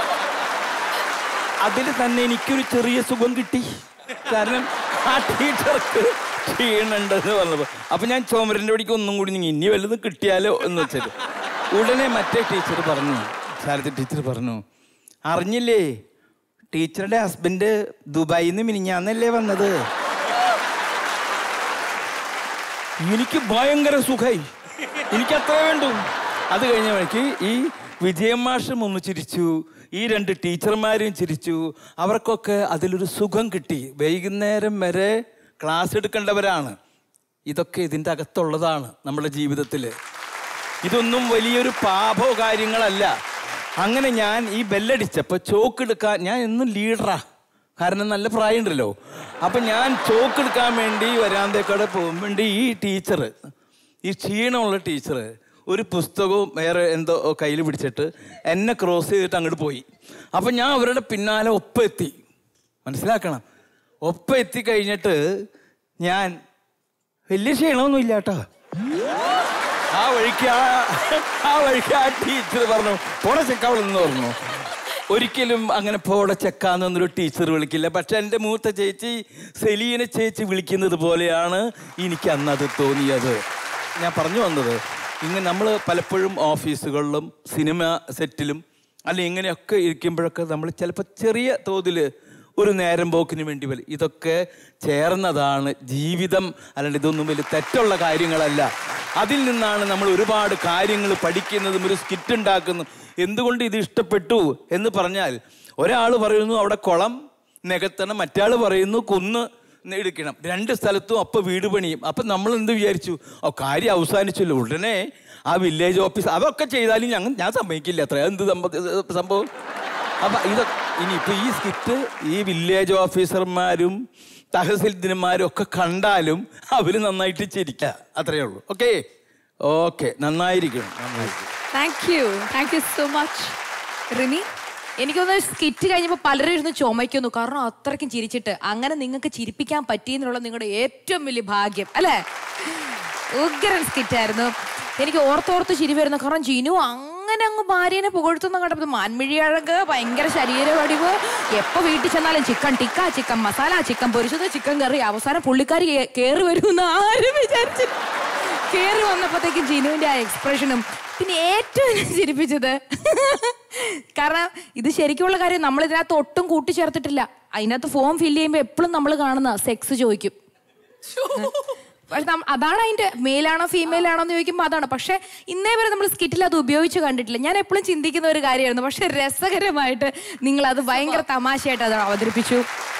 അതിൽ തന്നെ എനിക്കൊരു ചെറിയ സുഖം കിട്ടി കാരണം ആ ടീച്ചർക്ക് ക്ഷീണുണ്ടെന്ന് പറഞ്ഞപ്പോൾ അപ്പൊ ഞാൻ ചോമരൻ്റെ അടിക്ക് ഒന്നും കൂടി നീങ്ങി ഇനി വല്ലതും കിട്ടിയാലോ എന്ന് വെച്ചിട്ട് ഉടനെ മറ്റേ ടീച്ചർ പറഞ്ഞു ശാരദ ടീച്ചർ പറഞ്ഞു അറിഞ്ഞില്ലേ ടീച്ചറുടെ ഹസ്ബൻഡ് ദുബായിൽ നിന്ന് മിനിഞ്ഞാന്നല്ലേ വന്നത് എനിക്ക് ഭയങ്കര സുഖമായി എനിക്ക് അത്ര വേണ്ടു അത് കഴിഞ്ഞ വഴിക്ക് ഈ വിജയം മാഷും ഒന്ന് ചിരിച്ചു ഈ രണ്ട് ടീച്ചർമാരും ചിരിച്ചു അവർക്കൊക്കെ അതിലൊരു സുഖം കിട്ടി വൈകുന്നേരം വരെ ക്ലാസ് എടുക്കേണ്ടവരാണ് ഇതൊക്കെ ഇതിൻ്റെ അകത്തുള്ളതാണ് നമ്മുടെ ജീവിതത്തിൽ ഇതൊന്നും വലിയൊരു പാപോ കാര്യങ്ങളല്ല അങ്ങനെ ഞാൻ ഈ ബെല്ലടിച്ചപ്പോൾ ചോക്കെടുക്കാൻ ഞാൻ എന്നും ലീഡറാ കാരണം നല്ല പ്രായമുണ്ടല്ലോ അപ്പൊ ഞാൻ ചോക്കെടുക്കാൻ വേണ്ടി വരാന്തേക്കടെ പോകും വേണ്ടി ഈ ടീച്ചർ ഈ ക്ഷീണമുള്ള ടീച്ചർ ഒരു പുസ്തകവും വേറെ എന്തോ കയ്യിൽ പിടിച്ചിട്ട് എന്നെ ക്രോസ് ചെയ്തിട്ട് അങ്ങോട്ട് പോയി അപ്പൊ ഞാൻ അവരുടെ പിന്നാലെ ഒപ്പം എത്തി മനസ്സിലാക്കണം ഒപ്പം എത്തി കഴിഞ്ഞിട്ട് ഞാൻ വലിയ ക്ഷീണമൊന്നും ഇല്ല കേട്ടോ ആ വഴിക്ക് ആ ആ വഴിക്ക് ആ ടീച്ചർ പറഞ്ഞു പോണ ചെക്കാവൾ നിന്ന് പറഞ്ഞു ഒരിക്കലും അങ്ങനെ പോടെ ചെക്കാന്നൊന്നൊരു ടീച്ചർ വിളിക്കില്ല പക്ഷെ എൻ്റെ മൂത്ത ചേച്ചി സെലീന ചേച്ചി വിളിക്കുന്നത് പോലെയാണ് എനിക്ക് അന്ന് അത് തോന്നിയത് ഞാൻ പറഞ്ഞു വന്നത് ഇങ്ങനെ നമ്മൾ പലപ്പോഴും ഓഫീസുകളിലും സിനിമ സെറ്റിലും അല്ല ഇങ്ങനെയൊക്കെ ഇരിക്കുമ്പോഴൊക്കെ നമ്മൾ ചിലപ്പോൾ ചെറിയ തോതിൽ ഒരു നേരം പോക്കിന് വേണ്ടി വരും ഇതൊക്കെ ചേർന്നതാണ് ജീവിതം അല്ലാണ്ട് ഇതൊന്നും വലിയ തെറ്റുള്ള കാര്യങ്ങളല്ല അതിൽ നിന്നാണ് നമ്മൾ ഒരുപാട് കാര്യങ്ങൾ പഠിക്കുന്നതും ഒരു സ്കിറ്റ് ഉണ്ടാക്കുന്നതും എന്തുകൊണ്ട് ഇത് ഇഷ്ടപ്പെട്ടു എന്ന് പറഞ്ഞാൽ ഒരാൾ പറയുന്നു അവിടെ കുളം നികത്തണം മറ്റാൾ പറയുന്നു കുന്ന് എടുക്കണം രണ്ട് സ്ഥലത്തും അപ്പൊ വീട് പണിയും അപ്പൊ നമ്മൾ എന്ത് വിചാരിച്ചു ഓ കാര്യം അവസാനിച്ചല്ലോ ഉടനെ ആ വില്ലേജ് ഓഫീസ് അതൊക്കെ ചെയ്താലും ഞങ്ങൾ ഞാൻ സമ്മതിക്കില്ല അത്ര എന്ത് സംഭവ- സംഭവം അപ്പൊ ഇത് ഇനിയിപ്പോ ഈ സ്കിറ്റ് ഈ വില്ലേജ് ഓഫീസർമാരും തഹസിൽദാർമാരും ഒക്കെ കണ്ടാലും അവര് നന്നായിട്ട് ചിരിക്കുക അത്രയേ ഉള്ളൂ ഓക്കെ ഓക്കെ നന്നായിരിക്കണം നന്നായിരിക്കും thank you thank you so much Rimi എനിക്കൊന്ന് സ്കിറ്റ് കഴിഞ്ഞപ്പോൾ പലരും ഇരുന്ന് ചുമയ്ക്കുന്നു കാരണം അത്രയ്ക്കും ചിരിച്ചിട്ട് അങ്ങനെ നിങ്ങൾക്ക് ചിരിപ്പിക്കാൻ പറ്റിയെന്നുള്ള നിങ്ങളുടെ ഏറ്റവും വലിയ ഭാഗ്യം അല്ലേ ഉഗ്രൻ സ്കിറ്റായിരുന്നു എനിക്ക് ഓർത്തോർത്ത് ചിരി വരുന്നു കാരണം ജിനു അങ്ങനെ അങ്ങ് ഭാര്യനെ പുകഴ്ത്തുന്ന കണ്ടപ്പോൾ മാൻമിഴി അഴക് ഭയങ്കര ശരീര വടിവ് എപ്പോ വീട്ടിൽ ചെന്നാലും chicken tikka chicken masala chicken പൊരിച്ചത് ചിക്കൻ കറി അവസാനം പുള്ളിക്കാരി കേ- കേറി വരുമെന്ന് ആരും വിചാരിച്ചു കേറി വന്നപ്പോഴത്തേക്കും ജിനുവിന്റെ ആ എക്സ്പ്രഷനും പിന്നെ ഏറ്റവും എന്നെ ചിരിപ്പിച്ചത് കാരണം ഇത് ശരിക്കുള്ള കാര്യം നമ്മൾ ഇതിനകത്ത് ഒട്ടും കൂട്ടിച്ചേർത്തിട്ടില്ല അതിനകത്ത് ഫോം ഫില്ല് ചെയ്യുമ്പോൾ എപ്പോഴും നമ്മൾ കാണുന്ന സെക്സ് ചോദിക്കും പക്ഷെ നം- അതാണ് അതിന്റെ മെയിലാണോ ഫീമെയിൽ ആണോ എന്ന് ചോദിക്കുമ്പോൾ അതാണ് പക്ഷെ ഇന്നേ വരെ നമ്മൾ സ്കിറ്റിൽ അത് ഉപയോഗിച്ച് കണ്ടിട്ടില്ല ഞാൻ എപ്പോഴും ചിന്തിക്കുന്ന ഒരു കാര്യമായിരുന്നു പക്ഷെ രസകരമായിട്ട് നിങ്ങൾ അത് ഭയങ്കര തമാശയായിട്ട് അത് അവതരിപ്പിച്ചു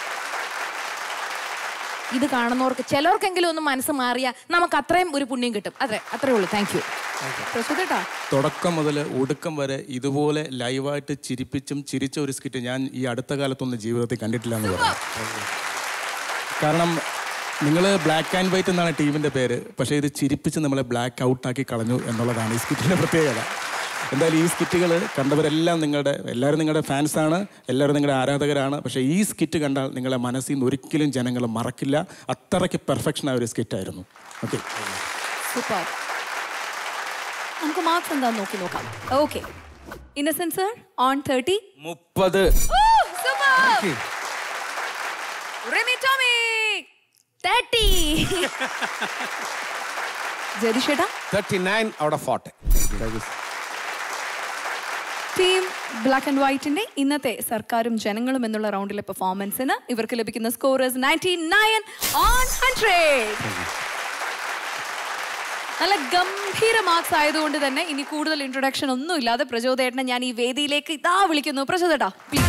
ഇത് കാണുന്നവർക്ക് ചിലർക്കെങ്കിലും ഒന്ന് മനസ്സ് മാറിയാൽ നമുക്ക് അത്രയും ഒരു പുണ്യം കിട്ടും അതെ അത്രേ ഉള്ളൂ താങ്ക് യു പ്രസുതേട്ടാ തുടക്കം മുതൽ ഒടുക്കം വരെ ഇതുപോലെ ലൈവായിട്ട് ചിരിപ്പിച്ചും ചിരിച്ച ഒരു സ്കിറ്റ് ഞാൻ ഈ അടുത്ത കാലത്തൊന്നും ജീവിതത്തിൽ കണ്ടിട്ടില്ല എന്ന് പറയാം കാരണം നിങ്ങൾ ബ്ലാക്ക് ആൻഡ് വൈറ്റ് എന്നാണ് ടീമിൻ്റെ പേര് പക്ഷേ ഇത് ചിരിപ്പിച്ച് നമ്മളെ ബ്ലാക്ക് ഔട്ടാക്കി കളഞ്ഞു എന്നുള്ളതാണ് ഈ സ്കിറ്റിൻ്റെ പ്രത്യേകത എന്തായാലും ഈ സ്കിറ്റുകൾ കണ്ടവരെല്ലാം നിങ്ങളുടെ എല്ലാവരും നിങ്ങളുടെ ഫാൻസാണ് എല്ലാവരും നിങ്ങളുടെ ആരാധകരാണ് പക്ഷേ ഈ സ്കിറ്റ് കണ്ടാൽ നിങ്ങളെ മനസ്സിൽ നിന്ന് ഒരിക്കലും ജനങ്ങൾ മറക്കില്ല അത്രയ്ക്ക് പെർഫെക്ഷനായ ഒരു സ്കിറ്റായിരുന്നു ഓക്കെ സൂപ്പർ നമുക്ക് മാർക്സ് എന്താന്ന് നോക്കി നോക്കാം okay Innocent sir on thirty മുപ്പത് റിമി ടോമി തേർട്ടി ജതിഷേട്ടാ thirty nine out of forty team black and വൈറ്റിന്റെ ഇന്നത്തെ സർക്കാരും ജനങ്ങളും എന്നുള്ള റൗണ്ടിലെ പെർഫോമൻസിന് ഇവർക്ക് ലഭിക്കുന്ന scorers ninety nine on hundred നല്ല ഗംഭീര മാർക്സ് ആയതുകൊണ്ട് തന്നെ ഇനി കൂടുതൽ ഇൻട്രൊഡക്ഷൻ ഒന്നും ഇല്ലാതെ പ്രചോദേട്ടനെ ഞാൻ ഈ വേദിയിലേക്ക് ഇതാ വിളിക്കുന്നു പ്രചോദേട്ടാ പ്ലീസ്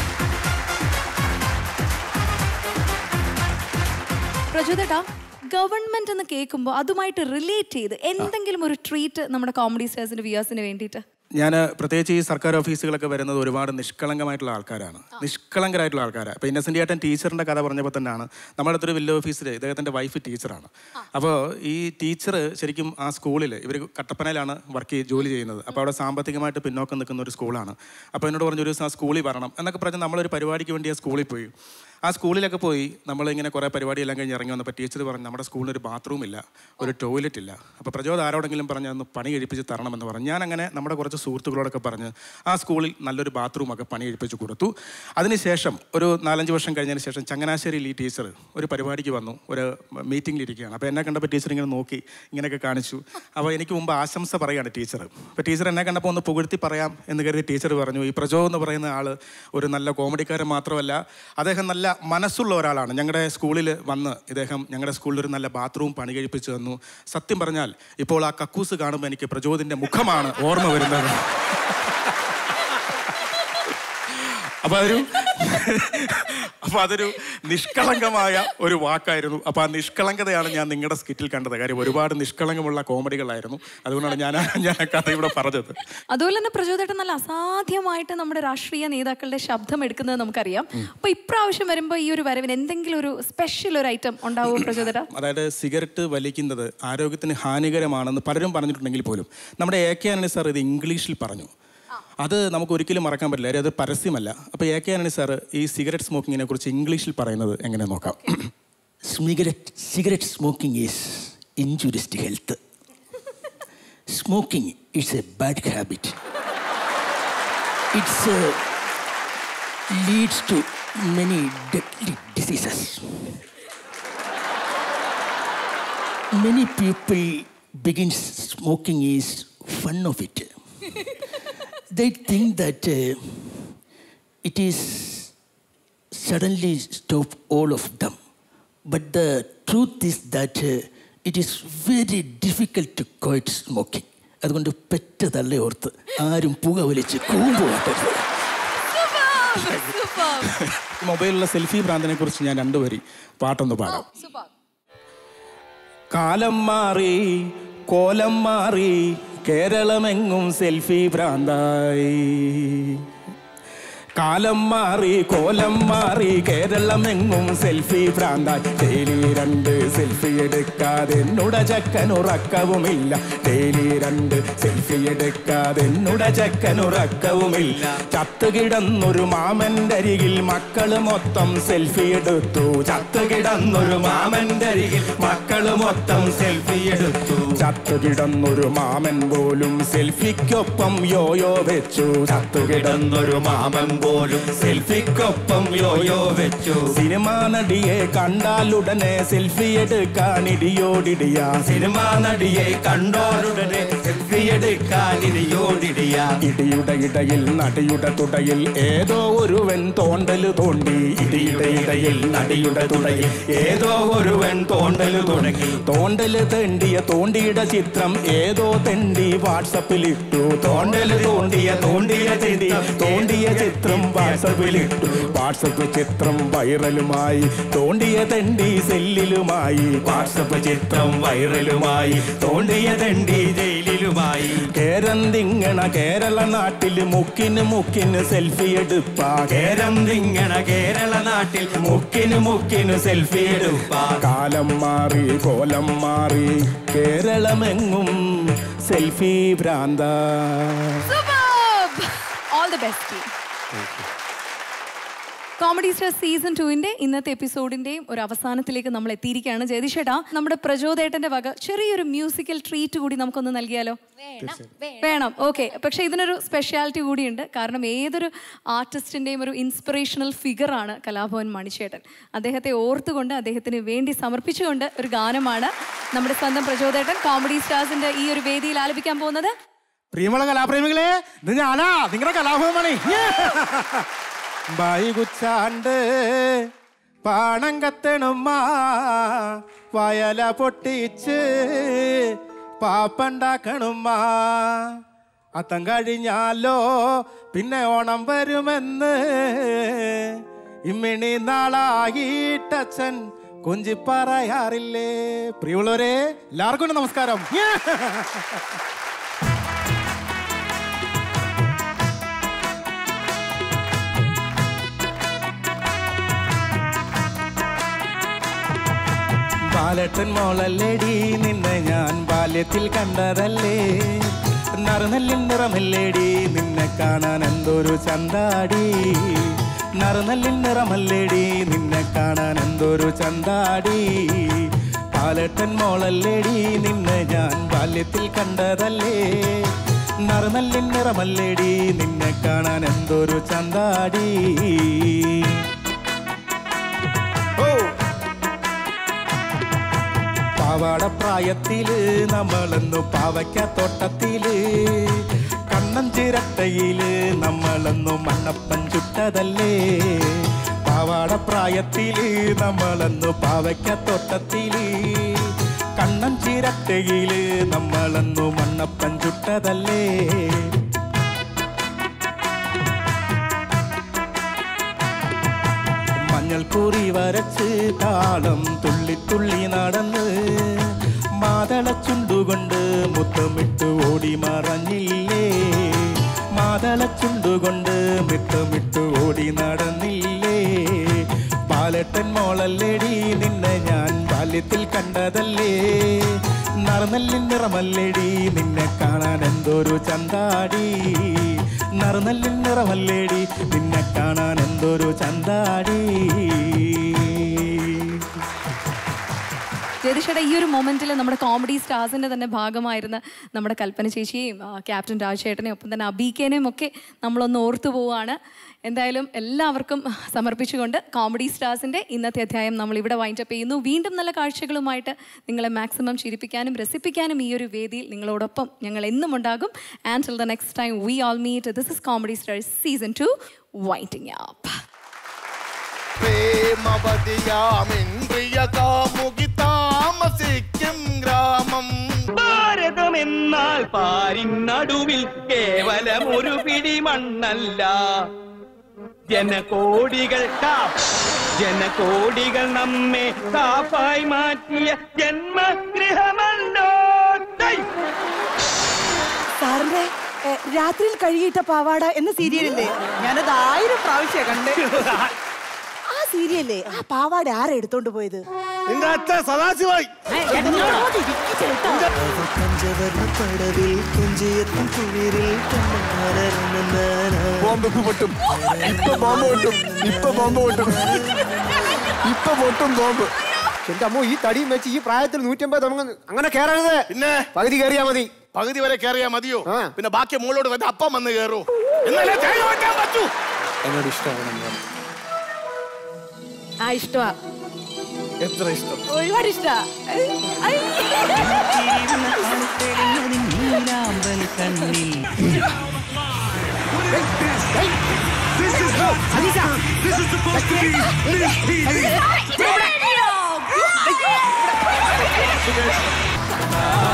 പ്രചോദേട്ടാ ഗവൺമെന്റ് എന്ന് കേൾക്കുമ്പോൾ അതുമായിട്ട് റിലേറ്റ് ചെയ്ത് എന്തെങ്കിലും ഒരു ട്രീറ്റ് നമ്മുടെ കോമഡി സ്റ്റാർസിന്റെ വ്യൂവേഴ്സിന് വേണ്ടിയിട്ട് ഞാൻ പ്രത്യേകിച്ച് ഈ സർക്കാർ ഓഫീസുകളൊക്കെ വരുന്നത് ഒരുപാട് നിഷ്കളങ്കമായിട്ടുള്ള ആൾക്കാരാണ് നിഷ്കളങ്കരായിട്ടുള്ള ആൾക്കാരാണ് അപ്പോൾ ഇന്നസെൻ്റ് ഏട്ടൻ ടീച്ചറിൻ്റെ കഥ പറഞ്ഞപ്പോൾ തന്നെയാണ് നമ്മുടെ അടുത്തൊരു വില്ലേജ് ഓഫീസിൽ ഇദ്ദേഹത്തിൻ്റെ വൈഫ് ടീച്ചറാണ് അപ്പോൾ ഈ ടീച്ചർ ശരിക്കും ആ സ്കൂളിൽ ഇവർ കട്ടപ്പനയിലാണ് വർക്ക് ജോലി ചെയ്യുന്നത് അപ്പോൾ അവിടെ സാമ്പത്തികമായിട്ട് പിന്നോക്കം നിൽക്കുന്ന ഒരു സ്കൂളാണ് അപ്പോൾ എന്നോട് പറഞ്ഞു ഒരു ദിവസം ആ സ്കൂളിൽ വരണം എന്നൊക്കെ പറഞ്ഞ് നമ്മളൊരു പരിപാടിക്ക് വേണ്ടി ആ സ്കൂളിൽ പോയി ആ സ്കൂളിലൊക്കെ പോയി നമ്മളിങ്ങനെ കുറേ പരിപാടിയെല്ലാം കഴിഞ്ഞ് ഇറങ്ങി വന്നപ്പോൾ ടീച്ചർ പറഞ്ഞു നമ്മുടെ സ്കൂളിൽ ഒരു ബാത്റൂം ഇല്ല ഒരു ടോയ്ലറ്റ് ഇല്ല അപ്പോൾ പ്രചോദ ആരോടെങ്കിലും പറഞ്ഞ് ഒന്ന് പണി കഴിപ്പിച്ച് തരണമെന്ന് പറഞ്ഞു ഞാൻ അങ്ങനെ നമ്മുടെ കുറച്ച് സുഹൃത്തുക്കളോടൊക്കെ പറഞ്ഞ് ആ സ്കൂളിൽ നല്ലൊരു ബാത്റൂമൊക്കെ പണി കഴിപ്പിച്ച് കൊടുത്തു അതിനുശേഷം ഒരു നാലഞ്ച് വർഷം കഴിഞ്ഞതിന് ശേഷം ചങ്ങനാശ്ശേരിയിൽ ഈ ടീച്ചർ ഒരു പരിപാടിക്ക് വന്നു ഒരു മീറ്റിംഗിൽ ഇരിക്കുകയാണ് അപ്പോൾ എന്നെ കണ്ടപ്പോൾ ടീച്ചർ ഇങ്ങനെ നോക്കി ഇങ്ങനെയൊക്കെ കാണിച്ചു അപ്പോൾ എനിക്ക് മുമ്പ് ആശംസ പറയുകയാണ് ടീച്ചർ അപ്പോൾ ടീച്ചർ എന്നെ കണ്ടപ്പോൾ ഒന്ന് പുകഴ്ത്തി പറയാം എന്ന് കരുതി ടീച്ചർ പറഞ്ഞു ഈ പ്രജോ എന്ന് പറയുന്ന ആൾ ഒരു നല്ല കോമഡിക്കാരൻ മാത്രമല്ല അദ്ദേഹം നല്ല മനസ്സുള്ള ഒരാളാണ് ഞങ്ങളുടെ സ്കൂളിൽ വന്ന് ഇദ്ദേഹം ഞങ്ങളുടെ സ്കൂളിൽ ഒരു നല്ല ബാത്റൂം പണി കഴിപ്പിച്ചു തന്നു സത്യം പറഞ്ഞാൽ ഇപ്പോൾ ആ കക്കൂസ് കാണുമ്പോൾ എനിക്ക് പ്രചോദിന്റെ മുഖമാണ് ഓർമ്മ വരുന്നത് അപ്പൊ അതൊരു അപ്പൊ അതൊരു നിഷ്കളങ്കമായ ഒരു വാക്കായിരുന്നു അപ്പൊ ആ നിഷ്കളങ്കതയാണ് ഞാൻ നിങ്ങളുടെ സ്കിറ്റിൽ കണ്ടത് കാര്യം ഒരുപാട് നിഷ്കളങ്കമുള്ള കോമഡികളായിരുന്നു അതുകൊണ്ടാണ് ഞാൻ ആ- ഞാൻ ആ കഥ ഇവിടെ പറഞ്ഞത് അതുപോലെ തന്നെ പ്രചോദേട്ടൻ നല്ല അസാധ്യമായിട്ട് നമ്മുടെ രാഷ്ട്രീയ നേതാക്കളുടെ ശബ്ദം എടുക്കുന്നത് നമുക്കറിയാം അപ്പൊ ഇപ്രാവശ്യം വരുമ്പോൾ ഈ ഒരു വരവിന് എന്തെങ്കിലും ഒരു സ്പെഷ്യൽ ഒരു ഐറ്റം ഉണ്ടാവുമോ പ്രചോദേട്ട അതായത് സിഗരറ്റ് വലിക്കുന്നത് ആരോഗ്യത്തിന് ഹാനികരമാണെന്ന് പലരും പറഞ്ഞിട്ടുണ്ടെങ്കിൽ പോലും നമ്മുടെ എ കെ ആനണി സാർ ഇത് ഇംഗ്ലീഷിൽ പറഞ്ഞു അത് നമുക്ക് ഒരിക്കലും മറക്കാൻ പറ്റില്ല കാര്യം അത് പരസ്യമല്ല അപ്പോൾ എ കെ ആനണി സാർ ഈ സിഗരറ്റ് സ്മോക്കിങ്ങിനെ കുറിച്ച് ഇംഗ്ലീഷിൽ പറയുന്നത് എങ്ങനെ നോക്കാം Cigarette, cigarette smoking is injurious to health. Smoking is a bad habit. It leads to many deadly diseases. Many people begin smoking is fun of it. they think that uh, it is suddenly stop all of them. But the truth is that uh, it is very difficult to quit smoking. അതുകൊണ്ട് പെറ്റ തള്ളി ഓർത്ത് ആരും പുക വലിച്ച് കൂമ്പ് കാട്ടരുത് മൊബൈലിലുള്ള selfie ഭ്രാന്തിനെ കുറിച്ച് ഞാൻ രണ്ടു വരി പാട്ടൊന്ന് പാടാം കാലം മാറി കോലം മാറി കേരളമെങ്ങും സെൽഫി ഭ്രാന്തായി കാലം മാറി കോലം മാറി കേരളമെങ്ങും സെൽഫി ഭ്രാന്തായി ഡെയിലി രണ്ട് സെൽഫി എടുക്കാതെ എന്നുട ചക്കനുറക്കവുമില്ല ഡെയിലി രണ്ട് സെൽഫി എടുക്കാതെ എന്നുട ചക്കനുറക്കവുമില്ല ചത്തുകിടന്നൊരു മാമന്റെ അരികിൽ മക്കള് മൊത്തം സെൽഫി എടുത്തു ചത്തുകിടന്നൊരു മാമന്റെ അരികിൽ മക്കള് മൊത്തം സെൽഫി എടുത്തു ചത്തുകിടന്നൊരു മാമൻ പോലും സെൽഫിക്കൊപ്പം യോയോ വെച്ചു ചത്തുകിടന്നൊരു മാമൻ പോലും സെൽഫിക്കൊപ്പം യോയോ വെച്ചു സിനിമാ നടിയെ കണ്ടാലുടനെ സെൽഫി എടുക്കാൻ ഇടിയോടിടിയ സിനിമാ നടിയെ കണ്ടാലുടനെ സെൽഫി എടുക്കാൻ ഇടിയോടിടിയ ഇടിയുടെ ഇടയിൽ നടിയുടെ തുടയിൽ ഏതോ ഒരുവൻ തോണ്ടല് തോണ്ടി ഇടിയുടെ ഇടയിൽ നടിയുടെ തുടയിൽ ഏതോ ഒരുവൻ തോണ്ടല് തുടങ്ങി തോണ്ടല് തെണ്ടിയ തോണ്ടിയുടെ ചിത്രം ഏതോ തെണ്ടി വാട്സപ്പിൽ ഇട്ടു തോണ്ടല് തോണ്ടിയ തോണ്ടിയ ചെടി തോണ്ടിയ ചിത്രം വാട്സപ്പിൽ ഇട്ടു വാട്സപ്പ് ചിത്രം വൈറലുമായി തോണ്ടിയ തെണ്ടി സെല്ലിലുമായി വാട്സപ്പ് ചിത്രം വൈറലുമായി തോണ്ടിയ തെണ്ടി ജയിലിലുമായി കേരം തിങ്ങണ കേരള നാട്ടില് മുക്കിന് മുക്കിന് സെൽഫി എടുപ്പ കേരം തിങ്ങണ കേരള നാട്ടിൽ മുക്കിന് മുക്കിന് സെൽഫി എടുപ്പ കാലം മാറി കോലം മാറി കേരളമെങ്ങും സെൽഫി ഭ്രാന്ത all the best comedy star season ടുവിന്റെ ഇന്നത്തെ എപ്പിസോഡിന്റെയും ഒരു അവസാനത്തിലേക്ക് നമ്മൾ എത്തിയിരിക്കുകയാണ് ജയതിഷേട്ടാ നമ്മുടെ പ്രചോദേട്ടന്റെ വക ചെറിയൊരു മ്യൂസിക്കൽ ട്രീറ്റ് കൂടി നമുക്കൊന്ന് നൽകിയാലോ വേണം ഓക്കെ പക്ഷെ ഇതിനൊരു സ്പെഷ്യാലിറ്റി കൂടിയുണ്ട് കാരണം ഏതൊരു ആർട്ടിസ്റ്റിന്റെയും ഒരു ഇൻസ്പിറേഷണൽ ഫിഗറാണ് കലാഭവൻ മണിച്ചേട്ടൻ അദ്ദേഹത്തെ ഓർത്തുകൊണ്ട് അദ്ദേഹത്തിന് വേണ്ടി സമർപ്പിച്ചുകൊണ്ട് ഒരു ഗാനമാണ് നമ്മുടെ സ്വന്തം പ്രചോദേട്ടൻ കോമഡി സ്റ്റാർസിന്റെ ഈ ഒരു വേദിയിൽ ആലപിക്കാൻ പോകുന്നത് പ്രിയമുള്ള കലാപ്രേമികളെ ഇത് ഞാനാ നിങ്ങളുടെ കലാഭവമണി വൈകുച്ചാണ്ട് പാണം കത്തണുമ്മ വയല പൊട്ടിച്ച് പാപ്പണ്ടാക്കണുമ്മ അത്തം കഴിഞ്ഞാലോ പിന്നെ ഓണം വരുമെന്ന് ഇമ്മിണി നാളായിട്ടച്ഛൻ കുഞ്ചി പറയാറില്ലേ പ്രിയമുള്ളവരെ എല്ലാവർക്കും ഉണ്ട് നമസ്കാരം ബാലട്ടൻ മോളല്ലേടി നിന്നെ ഞാൻ ബാല്യത്തിൽ കണ്ടതല്ലേ നറുനെല്ലിൻ നിറമല്ലേടി നിന്നെ കാണാൻ എന്തൊരു ചന്താടി നറുനെല്ലിൻ നിറമല്ലേടി നിന്നെ കാണാൻ എന്തൊരു ചന്താടി പാലട്ടൻ മോളല്ലേടി നിന്നെ ഞാൻ ബാല്യത്തിൽ കണ്ടതല്ലേ നറുനെല്ലിൻ നിറമല്ലേടി നിന്നെ കാണാൻ എന്തൊരു ചന്താടി ഓ പാവാട പ്രായത്തില് നമ്മളെന്നു പാവയ്ക്ക തോട്ടത്തില് കണ്ണൻ ചിരട്ടയില് നമ്മളെന്നു മണ്ണപ്പൻ ചുട്ടതല്ലേ പാവാട പ്രായത്തില് നമ്മളെന്നു പാവയ്ക്ക തോട്ടത്തില് കണ്ണൻ ചിരട്ടയില് നമ്മളെന്നു മണ്ണപ്പൻ ചുട്ടതല്ലേ മഞ്ഞൾ കുറി വരച്ച് താളം തുള്ളി തുള്ളി നടന്ന് മാതള ചുണ്ടുകൊണ്ട് മുത്തമിട്ട് ഓടി മറഞ്ഞില്ലേ മാതള ചുണ്ടുകൊണ്ട് മുത്തമിട്ട് ഓടി നടന്നില്ലേ പാലട്ടൻ മോളല്ലേടി നിന്നെ ഞാൻ ബാല്യത്തിൽ കണ്ടതല്ലേ നറുനെല്ലിൻ നിറമല്ലേടി നിന്നെ കാണാൻ എന്തൊരു ചന്താടി നറുനെല്ലിൻ നിറമല്ലേടി നിന്നെ കാണാൻ എന്തൊരു ചന്താടി ജയതിഷയുടെ ഈ ഒരു മൊമെന്റിൽ നമ്മുടെ കോമഡി സ്റ്റാർസിന്റെ തന്നെ ഭാഗമായിരുന്ന നമ്മുടെ കൽപ്പന ചേച്ചിയെയും ആ, ക്യാപ്റ്റൻ രാജേട്ടനെയും ഒപ്പം തന്നെ അബീക്കേനെയും ഒക്കെ നമ്മളൊന്ന് ഓർത്തു പോവുകയാണ് എന്തായാലും എല്ലാവർക്കും സമർപ്പിച്ചുകൊണ്ട് കോമഡി സ്റ്റാർസിന്റെ ഇന്നത്തെ അധ്യായം നമ്മൾ ഇവിടെ വൈൻഡപ്പ് ചെയ്യുന്നു വീണ്ടും നല്ല കാഴ്ചകളുമായിട്ട് നിങ്ങളെ മാക്സിമം ചിരിപ്പിക്കാനും രസിപ്പിക്കാനും ഈ ഒരു വേദിയിൽ നിങ്ങളോടൊപ്പം ഞങ്ങൾ എന്നും ഉണ്ടാകും and till the next time we all meet this is comedy stars season two winding up പ്രേമവതിയാമിന്ദ്രിയ കാമുകി താമസിക്കും ഗ്രാമം ഭാരതമെന്നാൽ പാരിനടുവിൽ കേവലം ഒരു പിടി മണ്ണല്ല ജനകോടികൾ കാ- ജനകോടികൾ നമ്മെ കാപ്പായി മാറ്റിയ ജന്മഗൃഹമല്ലോ ദൈ! സാറിന്റെ ഏ, രാത്രിയിൽ കഴുകിയിട്ട പാവാട എന്ന സീരിയലില്ലേ ഞാനത് ആയിരം പ്രാവശ്യം കണ്ട് ആ സീരിയല്ലേ ആ പാവാട ആരാ എടുത്തോണ്ട് പോയത് നിന്റെ അച്ഛൻ സദാശിവായി എന്നോട് ഇരിക്ക് ചേട്ടാ. പടവിൽ കുഞ്ചിയത്തും കുളിരിൽ ബോംബ് ഇപ്പൊ പൊട്ടും ഇപ്പൊ ബോംബ് പൊട്ടും ഇപ്പൊ ബോംബ് പൊട്ടും ഇപ്പൊ പൊട്ടും ബോംബ് എന്റെ അമ്മോ ഈ തടിയും വെച്ച് ഈ പ്രായത്തിൽ നൂറ്റമ്പത് തുടങ്ങുന്നു അങ്ങനെ കേറരുത് പിന്നെ പകുതി കയറിയാ മതി പകുതി വരെ കയറിയാ മതിയോ പിന്നെ ബാക്കി മുകളോട് വന്ന് അപ്പം വന്ന് കയറൂ എന്നാലേ തേങ്ങ വെക്കാൻ പറ്റൂ എന്നോട് ഇഷ്ടമാണ് ആ ഇഷ്ടമാ എത്ര ഇഷ്ടം ഒരുപാട് ഇഷ്ടാ ഐ. നീലാമ്പൽ കണ്ണിൽ This is